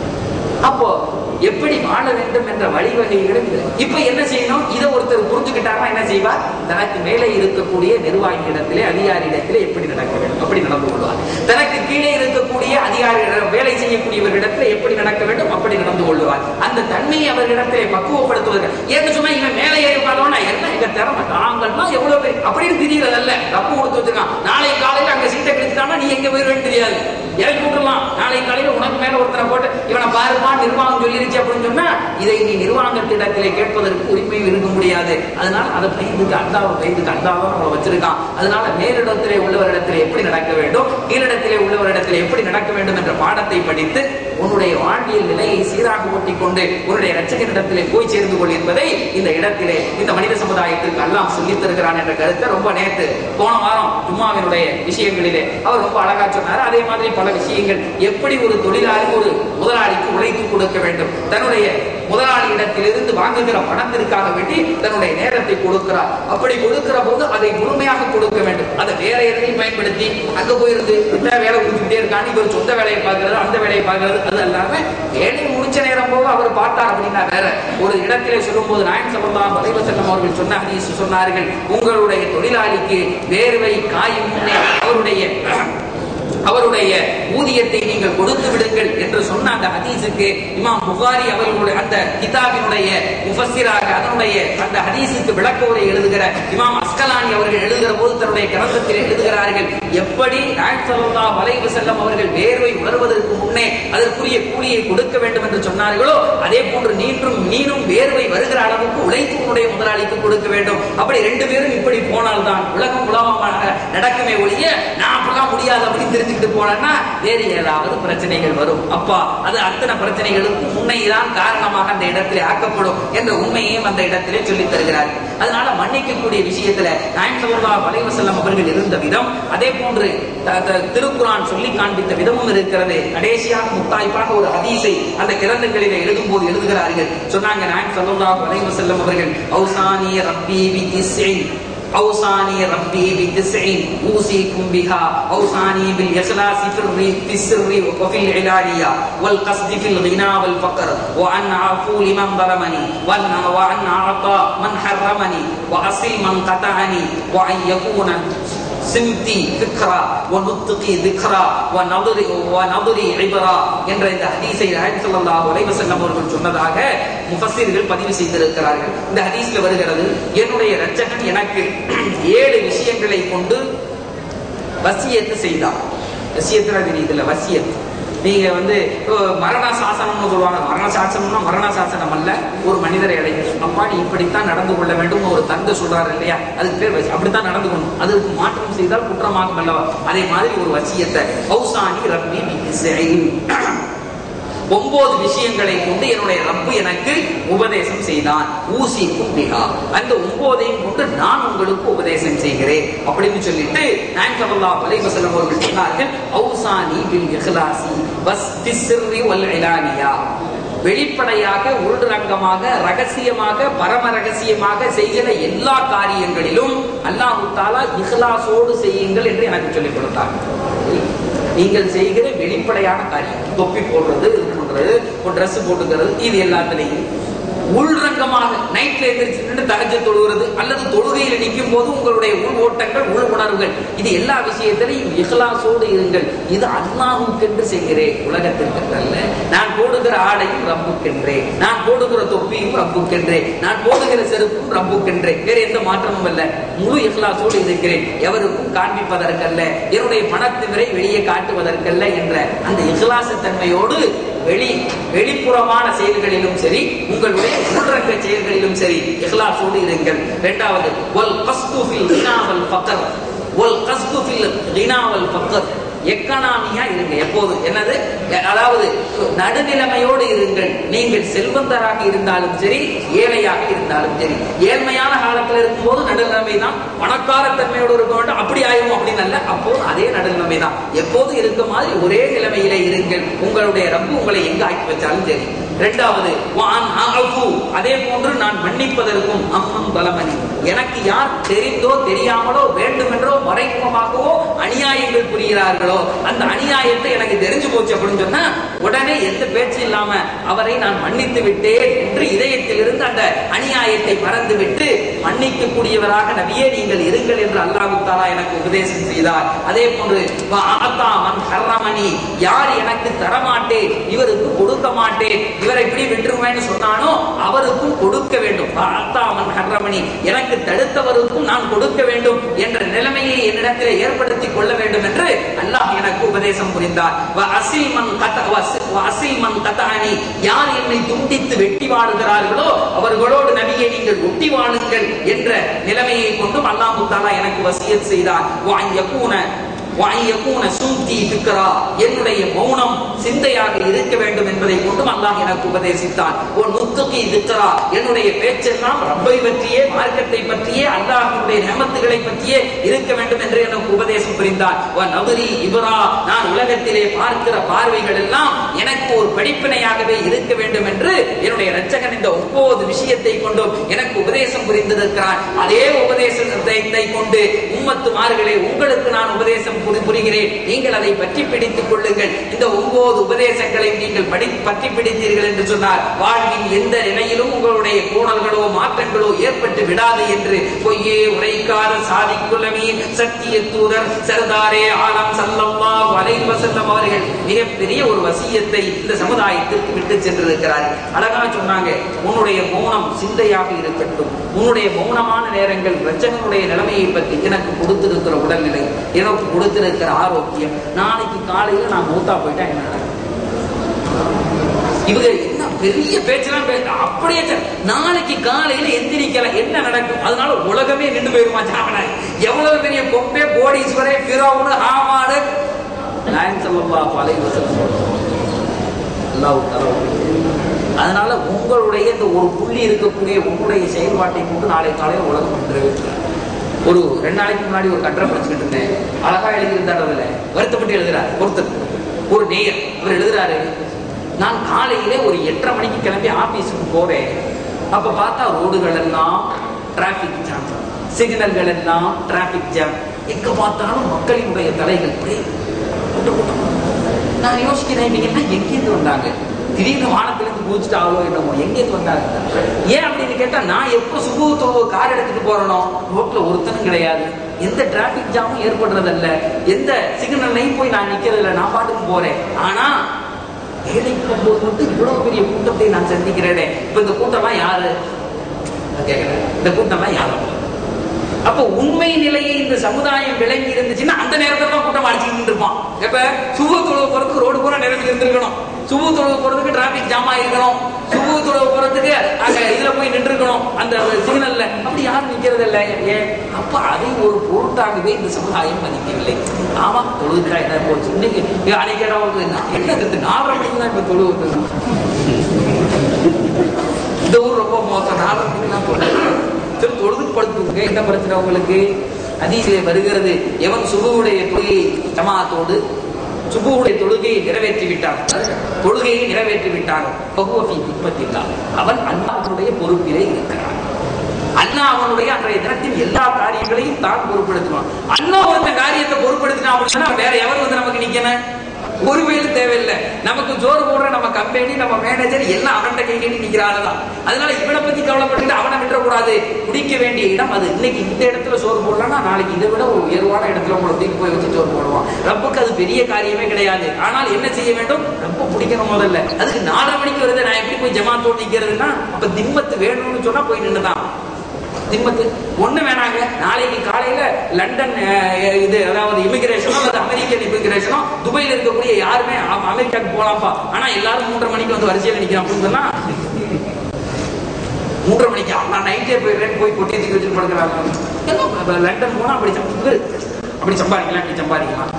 அப்போ எப்படி வாழ வேண்டும் என்ற வழிவகைகளும் இது இப்ப என்ன செய்யணும் இதை ஒருத்தர் புரிஞ்சுக்கிட்டாருன்னா என்ன செய்வார் தனக்கு மேலே இருக்கக்கூடிய நிர்வாகியிடத்திலே அதிகாரியிடத்திலே எப்படி நடக்க வேண்டும் அப்படி நடந்து கொள்வார் தனக்கு கீழே இருக்கக்கூடிய அதிகாரி வேலை செய்யக்கூடியவர்களிடத்திலே எப்படி நடக்க வேண்டும் அப்படி நடந்து கொள்வார் அந்த தன்மையை அவர்களிடத்திலே பக்குவப்படுத்துவதற்கு ஏன்னு சொன்னா இவன் மேலே ஏறி பார்த்தோம்னா என்ன எங்க திறமை நாங்கள்லாம் எவ்வளவு பேர் அப்படின்னு தெரியறதல்ல ரப்பு கொடுத்து வச்சிருக்கான் நாளை காலையில அங்க சீட்டை கிடைச்சிட்டானா நீ எங்க போயிருவேன்னு தெரியாது இறக்கி விட்டுலாம் நாளை காலையில உனக்கு மேல ஒருத்தனை போட்டு இவனை பாருமா நிர்வாகம் சொல்லிருச்சு அப்படின்னு சொன்னா இதை நீ நிர்வாகத்திடத்திலே கேட்பதற்கு உரிமை இருக்க முடியாது அதனால அதை பயந்துக்கு அண்டாவை பயந்துக்கு அண்டாவை நம்மளை வச்சிருக்கான் அதனால மேலிடத்திலே உள்ளவரிடத்திலே எப்படி நடக்க வேண்டும் கீழிடத்திலே உள்ளவரிடத்திலே எப்படி நடக்க வேண்டும் என்ற பாடத்தை படித்து உன்னுடைய வாழ்வியல் நிலையை சீராக ஓட்டிக் கொண்டு உன்னுடைய ரட்சகரிடத்திலே போய் சேர்ந்து கொள் என்பதை இந்த இடத்திலே இந்த மனித சமுதாயத்திற்கு அல்லாம் சொல்லித் தருகிறான் என்ற கருத்தை ரொம்ப நேத்து போன வாரம் ஜும்மாவினுடைய விஷயங்களிலே அவர் ரொம்ப அழகா சொன்னார் அதே மாதிரி பல விஷயங்கள் எப்படி ஒரு தொழிலாளி ஒரு முதலாளிக்கு உழைத்து கொடுக்க வேண்டும் தன்னுடைய முதலாளியிடத்திலிருந்து வாங்குகிற பணத்திற்காக வேண்டி தன்னுடைய நேரத்தை கொடுக்கிறார் அப்படி கொடுக்கிற போது அதை முழுமையாக கொடுக்க வேண்டும் அதை வேற எதையும் பயன்படுத்தி அங்க போயிருந்து இந்த வேலை கொடுத்துட்டே இருக்கான்னு இவர் சொந்த வேலையை பார்க்கறது அந்த வேலையை பார்க்கறது அது இல்லாம வேலை முடிச்ச நேரம் போக அவர் பார்த்தார் அப்படின்னா வேற ஒரு இடத்திலே சொல்லும் போது நாயன் சம்பந்தம் வலைவ செல்லம் அவர்கள் சொன்ன ஹதீஸ் சொன்னார்கள் உங்களுடைய தொழிலாளிக்கு வேர்வை காயும் முன்னே அவருடைய அவருடைய ஊதியத்தை நீங்கள் கொடுத்து விடுங்கள் என்று சொன்ன அந்த ஹதீஸுக்கு இமாம் புகாரி அவர்களுடைய அந்த கிதாபினுடைய முஃபஸ்ஸிராக அதனுடைய அந்த ஹதீஸுக்கு விளக்க உரை எழுதுகிற இமாம் அஸ்கலானி அவர்கள் எழுதுகிற போது தன்னுடைய கிரந்தத்தில் எழுதுகிறார்கள் எப்படி நாயக் ஸல்லல்லாஹு அலைஹி வஸல்லம் அவர்கள் வேர்வை உணர்வதற்கு முன்னே அதற்குரிய கூலியை கொடுக்க வேண்டும் என்று சொன்னார்களோ அதே போன்று நீன்றும் நீனும் வேர்வை வருகிற அளவுக்கு உழைத்து உன்னுடைய முதலாளிக்கு கொடுக்க வேண்டும் அப்படி ரெண்டு பேரும் இப்படி போனால்தான் உலகம் உலகமாக நடக்குமே ஒழிய நான் அப்பெல்லாம் முடியாது அப்படின்னு தெரிஞ்சுக்கிட்டு போனேன்னா வேறு ஏதாவது பிரச்சனைகள் வரும் அப்பா அது அத்தனை பிரச்சனைகளுக்கும் உண்மைதான் காரணமாக அந்த இடத்திலே ஆக்கப்படும் என்ற உண்மையையும் அந்த இடத்திலே சொல்லித் தருகிறார் அதனால மன்னிக்கக்கூடிய விஷயத்துல நாயம் சல்லா வலைவசல்லம் அவர்கள் இருந்த விதம் அதே போன்று த- த- திருக்குரான் சொல்லி காண்பித்த விதமும் இருக்கிறது கடைசியாக முத்தாய்ப்பாக ஒரு ஹதீஸை அந்த கிரந்தங்களிலே எழுதும் போது எழுதுகிறார்கள் சொன்னாங்க நாயம் சல்லா வலைவசல்லம் அவர்கள் ஔசானிய ரப்பி பி أوصاني ربي بتسع أوصيكم بها أوصاني بالإخلاص في الر- في السر وفي العلانية والقصد في الغنى والفقر وأن أعفو لمن ظلمني وأن وأن أعطى من حرمني وأصل من قطعني وأن يكون சிம்தி ஃபிக்ரா வனுத்துகி திக்ரா வநதுரி வநதுரி இப்ரா என்ற இந்த ஹதீஸை நாயகம் ஸல்லல்லாஹு அலைஹி வஸல்லம் அவர்கள் சொன்னதாக முஃபஸ்ஸிர்கள் பதிவு செய்திருக்கிறார்கள் இந்த ஹதீஸ்ல வருகிறது என்னுடைய இரட்சகன் எனக்கு ஏழு விஷயங்களை கொண்டு வசியத்து செய்தார் வசியத்துல தெரியுதுல்ல வசியத் நீங்க வந்து இப்போ மரண சாசனம்னு சொல்லுவாங்க மரண சாசனம்னா மரண சாசனம் அல்ல ஒரு மனிதரை அழைக்கணும் அப்பா நீ இப்படித்தான் நடந்து கொள்ள வேண்டும் ஒரு தந்தை சொல்றாரு இல்லையா அதுக்கு பேர் வசி அப்படித்தான் நடந்து கொள்ளணும் அதுக்கு மாற்றம் செய்தால் குற்றமாகும் அல்லவா அதே மாதிரி ஒரு வசியத்தை ஹவுசானி ரப்பி பிஸ்ஸைன் ஒன்பது விஷயங்களை கொண்டு என்னுடைய ரப்பு எனக்கு உபதேசம் செய்தான் ஊசி கும்பிகா அந்த ஒன்பதையும் கொண்டு நான் உங்களுக்கு உபதேசம் செய்கிறேன் அப்படின்னு சொல்லிட்டு நான் சல்லா அலைவசல்லம் அவர்கள் சொன்னார்கள் ஔசானி பில் இஹ்லாசி பஸ் பிஸ்ரி வல் இலானியா வெளிப்படையாக உள்ரங்கமாக ரகசியமாக பரம ரகசியமாக செய்கிற எல்லா காரியங்களிலும் அல்லாஹு தாலா இஹ்லாசோடு செய்யுங்கள் என்று எனக்கு சொல்லிக் கொடுத்தார் நீங்கள் செய்கிற வெளிப்படையான காரியம் தொப்பி போடுறது இது பண்றது ஒரு Dress போட்டுக்கிறது இது எல்லாத்துலையும் உள்ரங்கமாக நைட்ல எந்திரிச்சு நின்று தகஜ தொழுகிறது அல்லது தொழுகையில் நிற்கும் போது உங்களுடைய உள் ஓட்டங்கள் உள் உணர்வுகள் இது எல்லா விஷயத்திலையும் இஹ்லாசோடு இருங்கள் இது அல்லாஹுக்கென்று செய்கிறேன் உலகத்திற்கு அல்ல நான் போடுகிற ஆடையும் ரப்புக்கென்றே நான் போடுகிற தொப்பியும் ரப்புக்கென்றே நான் போடுகிற செருப்பும் ரப்புக்கென்றே வேற எந்த மாற்றமும் அல்ல முழு இஹ்லாசோடு இருக்கிறேன் எவருக்கும் காண்பிப்பதற்கல்ல என்னுடைய பணத்திவரை வெளியே காட்டுவதற்கல்ல என்ற அந்த இஹ்லாச தன்மையோடு வெளி வெளிப்புறமான செயல்களிலும் சரி உங்களுடைய உள்ரங்க செயல்களிலும் சரி இஹ்லாசோடு இருங்கள் இரண்டாவது வல் கஸ்து ஃபில் கினா வல் ஃபக்ர் வல் கஸ்து ஃபில் கினா வல் ஃபக்ர் எக்கனாமியா இருங்க எப்போது என்னது அதாவது நடுநிலைமையோடு இருங்கள் நீங்கள் செல்வந்தராக இருந்தாலும் சரி ஏழையாக இருந்தாலும் சரி ஏழ்மையான காலத்தில் இருக்கும்போது நடுநிலைமை தான் பணக்கார தன்மையோடு இருக்க வேண்டும் அப்படி ஆயிரும் அப்படின்னு அல்ல அப்போது அதே நடுநிலைமை தான் எப்போது இருக்க மாதிரி ஒரே நிலைமையிலே இருங்கள் உங்களுடைய ரப்பு உங்களை எங்க ஆக்கி வச்சாலும் சரி இரண்டாவது வான் அஃபு. அதே போன்று நான் மன்னிப்பதற்கும் அம்மம் பலமணி எனக்கு யார் தெரிந்தோ தெரியாமலோ வேண்டுமென்றோ மறைமுகமாகவோ அநியாயங்கள் புரிகிறார்களோ அந்த அநியாயத்தை எனக்கு தெரிஞ்சு போச்சு அப்படின்னு சொன்னா உடனே எந்த பேச்சு இல்லாம அவரை நான் மன்னித்து விட்டேன் என்று இதயத்திலிருந்து அந்த அநியாயத்தை மறந்து விட்டு மன்னிக்க கூடியவராக நபியே நீங்கள் இருங்கள் என்று அல்லாஹு தாலா எனக்கு உபதேசம் செய்தார் அதே போன்று வ ஆத்தா மன் ஹர்ரமணி யார் எனக்கு தரமாட்டேன் இவருக்கு கொடுக்க மாட்டேன் இவரை இப்படி விட்டுருவேன்னு சொன்னானோ அவருக்கும் கொடுக்க வேண்டும் வ ஆத்தா மன் ஹர்ரமணி எனக்கு தடுத்தவருக்கும் நான் கொடுக்க வேண்டும் என்ற நிலைமையை என்னிடத்தில் ஏற்படுத்தி கொள்ள வேண்டும் என்று அல்லாஹ் எனக்கு உபதேசம் புரிந்தார் வ அசில் மன் கத வ அசி- வ அசில் மன் கதானி யார் என்னை துண்டித்து வெட்டி வாழுகிறார்களோ அவர்களோடு நபியை நீங்கள் ஒட்டி வாழுங்கள் என்ற நிலைமையை கொண்டும் அல்லாஹு தாலா எனக்கு வசியத் செய்தார் வான் யகூன வான் யகூன சூத்தி திக்ரா என்னுடைய மௌனம் சிந்தையாக இருக்க வேண்டும் என்பதை கொண்டும் அல்லாஹ் எனக்கு உபதேசித்தான் ஓ நுத்துகி திக்ரா என்னுடைய பேச்செல்லாம் ரப்பை பற்றியே மார்க்கத்தை பற்றியே அல்லாஹ்வுடைய நியமத்துகளை பற்றியே இருக்க வேண்டும் என்று எனக்கு உபதேசம் புரிந்தார் வ நபரி இப்ரா நான் உலகத்திலே பார்க்கிற பார்வைகள் எல்லாம் எனக்கு ஒரு படிப்பினையாகவே இருக்க வேண்டும் என்று என்னுடைய இரட்சகன் இந்த ஒன்பது விஷயத்தை கொண்டும் எனக்கு உபதேசம் புரிந்திருக்கிறான் அதே உபதேசத்தை கொண்டு உம்மத்துமார்களே உங்களுக்கு நான் உபதேசம் புரி- புரிகிறேன் நீங்கள் அதை பற்றி பிடித்துக் கொள்ளுங்கள் இந்த ஒன்பது உபதேசங்களையும் நீங்கள் படி பற்றி பிடித்தீர்கள் என்று சொன்னார் வாழ்வின் எந்த நிலையிலும் உங்களுடைய கோணல்களோ மாற்றங்களோ ஏற்பட்டு விடாது என்று பொய்யே உரைக்காத சாதிக்குள்ளமீன் சத்திய தூதர் சர்தாரே ஆலம் சல்லல்லாஹு அலைஹி வஸல்லம் அவர்கள் மிகப்பெரிய ஒரு வசியத்தை இந்த சமுதாயத்திற்கு விட்டு சென்றிருக்கிறார் அழகா சொன்னாங்க உன்னுடைய மௌனம் சிந்தையாக இருக்கட்டும் உன்னுடைய மௌனமான நேரங்கள் பிரச்சனையுடைய நிலைமையை பற்றி எனக்கு கொடுத்திருக்கிற உடல்நிலை எனக்கு கொடுத்திருக்கிற ஆரோக்கியம் நாளைக்கு காலையில நான் மூத்தா போயிட்டா என்ன நடக்கும்? இவங்க என்ன பெரிய பேச்செல்லாம் பே- அப்படியே சொல். நாளைக்கு காலையில எந்திரிக்கல என்ன நடக்கும் அதனால உலகமே நின்று போயிருமா சாமன எவ்வளவு பெரிய கொம்பே கோடீஸ்வரே பிறவுனு ஆமாடு நாயன் ஸல்லல்லாஹு அலைஹி வஸல்லம் அல்லாஹ் தஆலா அதனால உங்களுடைய இந்த ஒரு புள்ளி இருக்கக்கூடிய உங்களுடைய செயல்பாட்டை கொண்டு நாளை காலையில் உலகம் நின்றவே ஒரு ரெண்டு நாளைக்கு முன்னாடி ஒரு கட்டுரை படிச்சுக்கிட்டு இருந்தேன் அழகா எழுதியிருந்தார் அதுல வருத்தப்பட்டு எழுதுறாரு ஒருத்தர் ஒரு நேயர் அவர் எழுதுறாரு நான் காலையிலே ஒரு எட்டரை மணிக்கு கிளம்பி ஆபீஸுக்கு போறேன் அப்ப பார்த்தா ரோடுகள் எல்லாம் டிராபிக் ஜாம் சிக்னல்கள் எல்லாம் டிராபிக் ஜாம் எங்க பார்த்தாலும் மக்களினுடைய தலைகள் இப்படி கூட்டம் கூட்டம் நான் யோசிக்கிறேன் இவங்க எல்லாம் எங்கேருந்து வந்தாங்க திடீர்னு வானத்திலிருந்து குதிச்சுட்டாங்களோ என்னமோ எங்கேருந்து வந்தாங்க ஏன் அப்படின்னு கேட்டா நான் எப்போ சுபு தொழுவு கார் எடுத்துட்டு போறேனோ ரோட்ல ஒருத்தனும் கிடையாது எந்த டிராபிக் ஜாமும் ஏற்படுறதில்ல எந்த சிக்னல்லையும் போய் நான் நிக்கிறதில்ல நான் பாட்டுக்கு போறேன் ஆனா வேலைக்கு போகும்போது மட்டும் இவ்வளவு பெரிய கூட்டத்தை நான் சந்திக்கிறேனே இப்ப இந்த கூட்டம்லாம் யாரு நான் கேட்கிறேன் இந்த கூட்டம்லாம் யாரு அப்ப உண்மை நிலையை இந்த சமுதாயம் விளங்கி இருந்துச்சுன்னா அந்த நேரத்துல தான் கூட்டம் அடிச்சுக்கிட்டு இருப்பான் எப்ப சுப தொழுவு போறதுக்கு ரோடு பூரா நிரம்பி இருந்திருக்கணும் சுப தொழுவு போறதுக்கு டிராபிக் ஜாம் ஆயிருக்கணும் சுப தொழுவு போறதுக்கு அங்க இதுல போய் நின்று இருக்கணும் அந்த சிக்னல்ல அப்படி யாரும் நிக்கிறது இல்ல ஏன் அப்ப அதை ஒரு பொருட்டாகவே இந்த சமுதாயம் மதிக்கவில்லை ஆமா தொழுதுக்கா என்ன போச்சு இன்னைக்கு அன்னைக்கு இடம் வந்து என்ன இது நாலரை மணிக்கு தான் இப்ப தொழுவு வந்து இந்த ஊர் ரொம்ப மோசம் நாலரை மணிக்கு தான் தொழுவு சரி தொழுதுட்டு படுத்துங்க என்ன பிரச்சனை உங்களுக்கு அதிசிலே வருகிறது எவன் சுபுவுடைய தொழுகையை ஜமாத்தோடு சுபுவுடைய தொழுகையை நிறைவேற்றி விட்டான் தொழுகையை நிறைவேற்றி விட்டான் பகுவபி திப்பத்தில்லா அவன் அல்லாஹ்வுடைய பொறுப்பிலே இருக்கிறான் அண்ணா அவனுடைய அன்றைய தினத்தின் எல்லா காரியங்களையும் தான் பொறுப்படுத்துவான் அண்ணா ஒருத்த காரியத்தை பொறுப்படுத்தினா அப்படின்னா வேற எவர் வந்து நமக்கு நிக்கணும் ஒரு வேலும் தேவையில்லை நமக்கு ஜோறு போடுற நம்ம கம்பெனி நம்ம மேனேஜர் எல்லாம் அவன்கிட்ட கை கட்டி நிக்கிறாருதான் அதனால இவனை பத்தி கவலைப்பட்டு அவனை விட்டுறக்கூடாது குடிக்க வேண்டிய இடம் அது இன்னைக்கு இந்த இடத்துல சோறு போடலாம்னா நாளைக்கு இதை விட ஒரு உயர்வான இடத்துல உங்களை தூக்கி போய் வச்சு சோறு போடுவான் ரப்புக்கு அது பெரிய காரியமே கிடையாது ஆனால் என்ன செய்ய வேண்டும் ரொம்ப பிடிக்கணும் முதல்ல அதுக்கு நாலரை மணிக்கு வருது நான் எப்படி போய் ஜமாத்தோடு நிக்கிறதுன்னா அப்ப திம்மத்து வேணும்னு சொன்னா போய் நின்றுதான் திம்மத்து ஒண்ணு வேணாங்க நாளைக்கு காலையில லண்டன் அஹ், இது அதாவது இமிகிரேஷனோ அல்லது அமெரிக்கன் இமிகிரேஷனோ துபாயில இருக்கக்கூடிய யாருமே அ- அமெரிக்காவுக்கு போலாம்ப்பா ஆனா எல்லாரும் மூன்றரை மணிக்கு வந்து வரிசையில் நிக்கிறான் அப்படின்னு சொன்னா மூன்றரை மணிக்கு நான் நைட்டே போயிடுறேன் போய் கொட்டி தூக்கி வச்சுட்டு படுக்கிறாங்க என்ன இப்ப லண்டன் போனா அப்படி சம்ப- இவரு, அப்படி சம்பாதிக்கலாம் இப்படி சம்பாதிக்கலாம்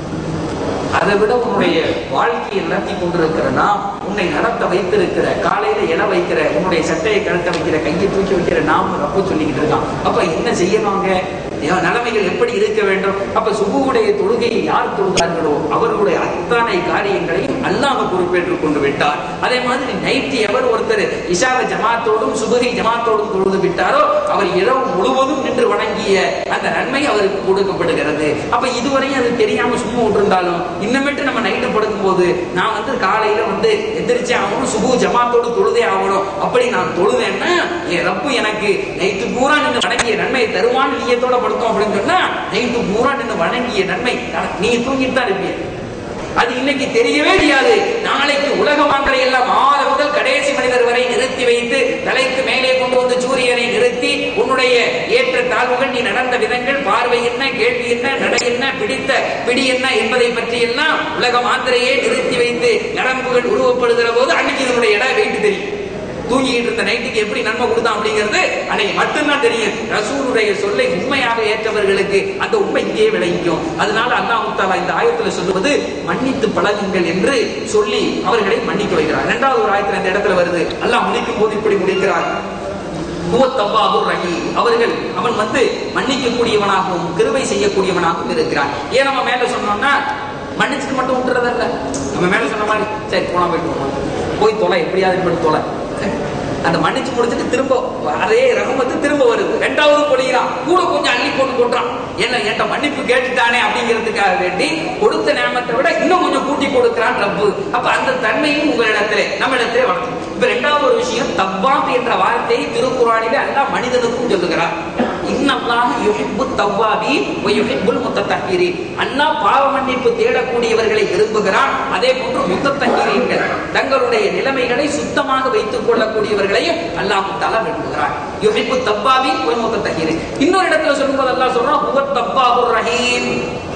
அதை விட உன்னுடைய வாழ்க்கையை நடத்தி கொண்டிருக்கிற நாம் உன்னை நடத்த வைத்திருக்கிற காலையில இட வைக்கிற உன்னுடைய சட்டையை கழட்ட வைக்கிற கையை தூக்கி வைக்கிற நாம் ரப்ப சொல்லிக்கிட்டு இருக்கான் அப்ப என்ன செய்யணுங்க என் நிலைமைகள் எப்படி இருக்க வேண்டும் அப்ப சுபுவுடைய தொழுகையை யார் தொழுதார்களோ அவர்களுடைய அத்தனை காரியங்களையும் அல்லாம பொறுப்பேற்றுக் கொண்டு விட்டார் அதே மாதிரி நைட்டு எவர் ஒருத்தர் இஷாவை ஜமாத்தோடும் சுபகை ஜமாத்தோடும் தொழுது விட்டாரோ அவர் இரவு முழுவதும் நின்று வணங்கிய அந்த நன்மை அவருக்கு கொடுக்கப்படுகிறது அப்ப இதுவரையும் அது தெரியாம சும்மா விட்டுருந்தாலும் இன்னமேட்டு நம்ம நைட்டு படுக்கும் போது நான் வந்து காலையில வந்து எந்திரிச்சே ஆகணும் சுபு ஜமாத்தோடு தொழுதே ஆகணும் அப்படி நான் தொழுதேன்னா என் ரப்பு எனக்கு நைட்டு பூரா நின்று வணங்கிய நன்மையை தருவான்னு நீயத்தோட படுத்தோம் அப்படின்னு சொன்னா நைட்டு பூரா நின்று வணங்கிய நன்மை தர- நீங்க தூங்கிட்டு தான் இருப்பீங்க அது இன்னைக்கு தெரியவே தெரியாது நாளைக்கு உலக மாந்தரை எல்லாம் ஆறு முதல் கடைசி மனிதர் வரை நிறுத்தி வைத்து தலைக்கு மேலே கொண்டு வந்து சூரியனை நிறுத்தி உன்னுடைய ஏற்ற தாழ்வுகள் நீ நடந்த விதங்கள் பார்வை என்ன கேள்வி என்ன நடை என்ன பிடித்த பிடி என்ன என்பதை பற்றி எல்லாம் உலக மாந்திரையே நிறுத்தி வைத்து நரம்புகள் உருவப்படுகிற போது அன்னைக்கு இதனுடைய இடம் வெயிட்டு தெரியும் தூங்கிட்டு இருந்த நைட்டுக்கு எப்படி நன்மை கொடுத்தான் அப்படிங்கிறது அன்னைக்கு மட்டும்தான் தெரியும் ரசூலுடைய சொல்லை உண்மையாக ஏற்றவர்களுக்கு அந்த உண்மை இங்கேயே விளைவிக்கும் அதனால அல்லாஹ் தாலா இந்த ஆயத்துல சொல்லுவது மன்னித்து பழகுங்கள் என்று சொல்லி அவர்களை மன்னிக்க வைக்கிறார் இரண்டாவது ஒரு ஆயத்துல இந்த இடத்துல வருது அல்லாஹ் முடிக்கும் போது இப்படி முடிக்கிறார் ஹுவத்தவ்வாபுர் ரஹீம். அவர்கள் அவன் வந்து மன்னிக்கக்கூடியவனாகவும் கிருபை செய்யக்கூடியவனாகவும் இருக்கிறான் ஏன் நம்ம மேல சொன்னோம்னா மன்னிச்சுட்டு மட்டும் விட்டுறதல்ல நம்ம மேல சொன்ன மாதிரி சரி போனா போயிட்டு போனோம் போய் தொலை எப்படியாவது இப்படி தொலை அந்த மன்னிச்சு முடிச்சுட்டு திரும்ப அதே ரகமத்து திரும்ப வருது ரெண்டாவது பொழிகிறான் கூட கொஞ்சம் அள்ளி போட்டு கொட்டுறான் என்ன என்கிட்ட மன்னிப்பு கேட்டுட்டானே அப்படிங்கிறதுக்காக வேண்டி கொடுத்த நேமத்தை விட இன்னும் கொஞ்சம் கூட்டி கொடுக்கிறான் ரப்பு அப்ப அந்த தன்மையும் உங்களிடத்திலே நம்ம இடத்திலே வளர்க்கும் இப்ப ரெண்டாவது ஒரு விஷயம் தவ்வாப் என்ற வார்த்தையை திருக்குறானிலே அல்லாஹ் மனிதனுக்கும் சொல்லுகிறார் இன்னல்லாஹ் யுஹிப்பு தவ்வாபி வ யுஹிப்புல் முத்தத்தஹீரின் அல்லாஹ் பாவ மன்னிப்பு தேடக்கூடியவர்களை விரும்புகிறான் அதே போன்று முத்தத்தஹீரீன்கள் தங்களுடைய நிலைமைகளை சுத்தமாக வைத்துக் கொள்ளக்கூடியவர்களையும் அல்லாஹ் தஆலா விரும்புகிறான் யுஹிப்பு தவ்வாபி வ முத்தத்தஹீரின் இன்னொரு இடத்துல சொல்லும்போது அல்லாஹ் சொல்றான் ஹுவ தவ்வாபுர் ரஹீம்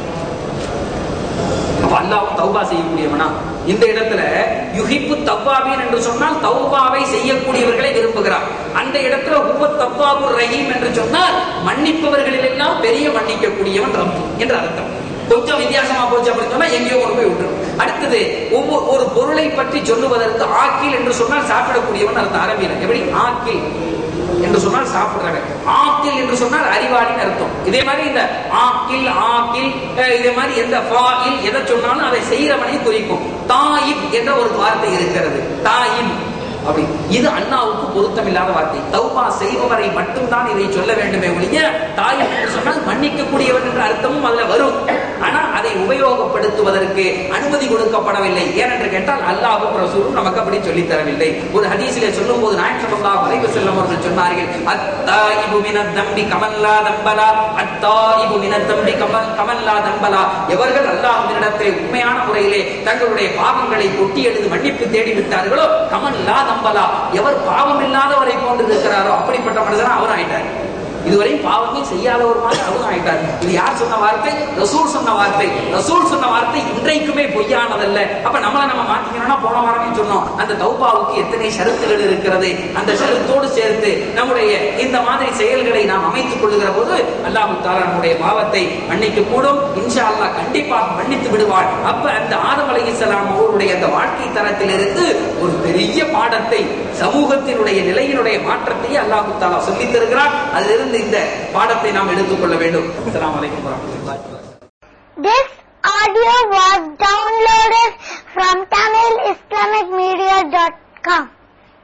அப்ப அல்லாஹ் தௌபா செய்யக்கூடியவனா இந்த இடத்துல யுஹிப்பு தவ்வாபீன் என்று சொன்னால் தௌபாவை செய்யக்கூடியவர்களை விரும்புகிறார் அந்த இடத்துல உப தவ்வாபுர் ரஹீம் என்று சொன்னால் மன்னிப்பவர்களில் எல்லாம் பெரிய மன்னிக்கக்கூடியவன் ரப்பு என்று அர்த்தம் கொஞ்சம் வித்தியாசமா போச்சு அப்படின்னு சொன்னா எங்கேயோ கொண்டு போய் விட்டுரும் அடுத்தது ஒவ்வொரு ஒரு பொருளை பற்றி சொல்லுவதற்கு ஆக்கில் என்று சொன்னால் சாப்பிடக்கூடியவன் அர்த்தம் அரபியில எப்படி ஆக்கில் என்று சொன்னால் சாப்பிடுறவன் ஆக்கில் என்று சொன்னால் அறிவாளின்னு அர்த்தம் இதே மாதிரி இந்த ஆக்கில் ஆக்கில் அஹ், இதே மாதிரி எந்த ஃபாயில் எதை சொன்னாலும் அதை செய்யறவனை குறிக்கும் தாயிப் என்ற ஒரு வார்த்தை இருக்கிறது தாயிப் அப்படி இது அண்ணாவுக்கு பொருத்தமில்லாத வார்த்தை தௌபா செய்பவரை மட்டும்தான் இதை சொல்ல வேண்டுமே ஒழிய தாய் என்று சொன்னால் மன்னிக்கக்கூடியவன் என்ற அர்த்தமும் அதுல வரும் ஆனா அதை உபயோகப்படுத்துவதற்கு அனுமதி கொடுக்கப்படவில்லை ஏனென்று கேட்டால் அல்லாஹும் ரசூலும் நமக்கு அப்படி சொல்லித் தரவில்லை ஒரு ஹதீஸிலே சொல்லும் போது நாயகம் ஸல்லல்லாஹு அலைஹி வஸல்லம் அவர்கள் சொன்னார்கள் அத்தாயிபு மினத் தம்பி கமல்லா தம்பலா அத்தாயிபு மினத் தம்பி கமல் கமல்லா தம்பலா எவர்கள் அல்லாஹ்வினிடத்தை உண்மையான முறையிலே தங்களுடைய பாவங்களை கொட்டி எழுது மன்னிப்பு தேடி விட்டார்களோ கமல்லா தம்பலா எவர் பாவம் இல்லாதவரை போன்று இருக்கிறாரோ அப்படிப்பட்ட மனிதனா அவர் ஆயிட்டார் இதுவரை பாவமே செய்யாதவர் மாதிரி அவரும் ஆயிட்டார் இது யார் சொன்ன வார்த்தை ரசூல் சொன்ன வார்த்தை ரசூல் சொன்ன வார்த்தை இன்றைக்குமே பொய்யானதல்ல அப்ப நம்மள நம்ம மாத்திக்கணும்னா போன வாரமே சொன்னோம் அந்த தௌபாவுக்கு எத்தனை ஷரத்துகள் இருக்கிறது அந்த ஷரத்தோடு சேர்த்து நம்முடைய இந்த மாதிரி செயல்களை நாம் அமைத்துக் கொள்ளுகிற போது அல்லாஹு தாலா நம்முடைய பாவத்தை மன்னிக்க கூடும் இன்ஷா அல்லாஹ் கண்டிப்பாக மன்னித்து விடுவார் அப்ப அந்த ஆதம் அலைஹிஸ்ஸலாம் அவருடைய அந்த வாழ்க்கை தரத்திலிருந்து ஒரு பெரிய பாடத்தை சமூகத்தினுடைய நிலையினுடைய மாற்றத்தையே அல்லாஹு தாலா சொல்லித் தருகிறார் அதிலிருந்து இந்த பாடத்தை நாம் எடுத்துக்கொள்ள வேண்டும் அஸ்ஸலாமு அலைக்கும் வரஹ்மத்துல்லாஹி வபரகாத்துஹு This audio was downloaded from TamilIslamicMedia.com.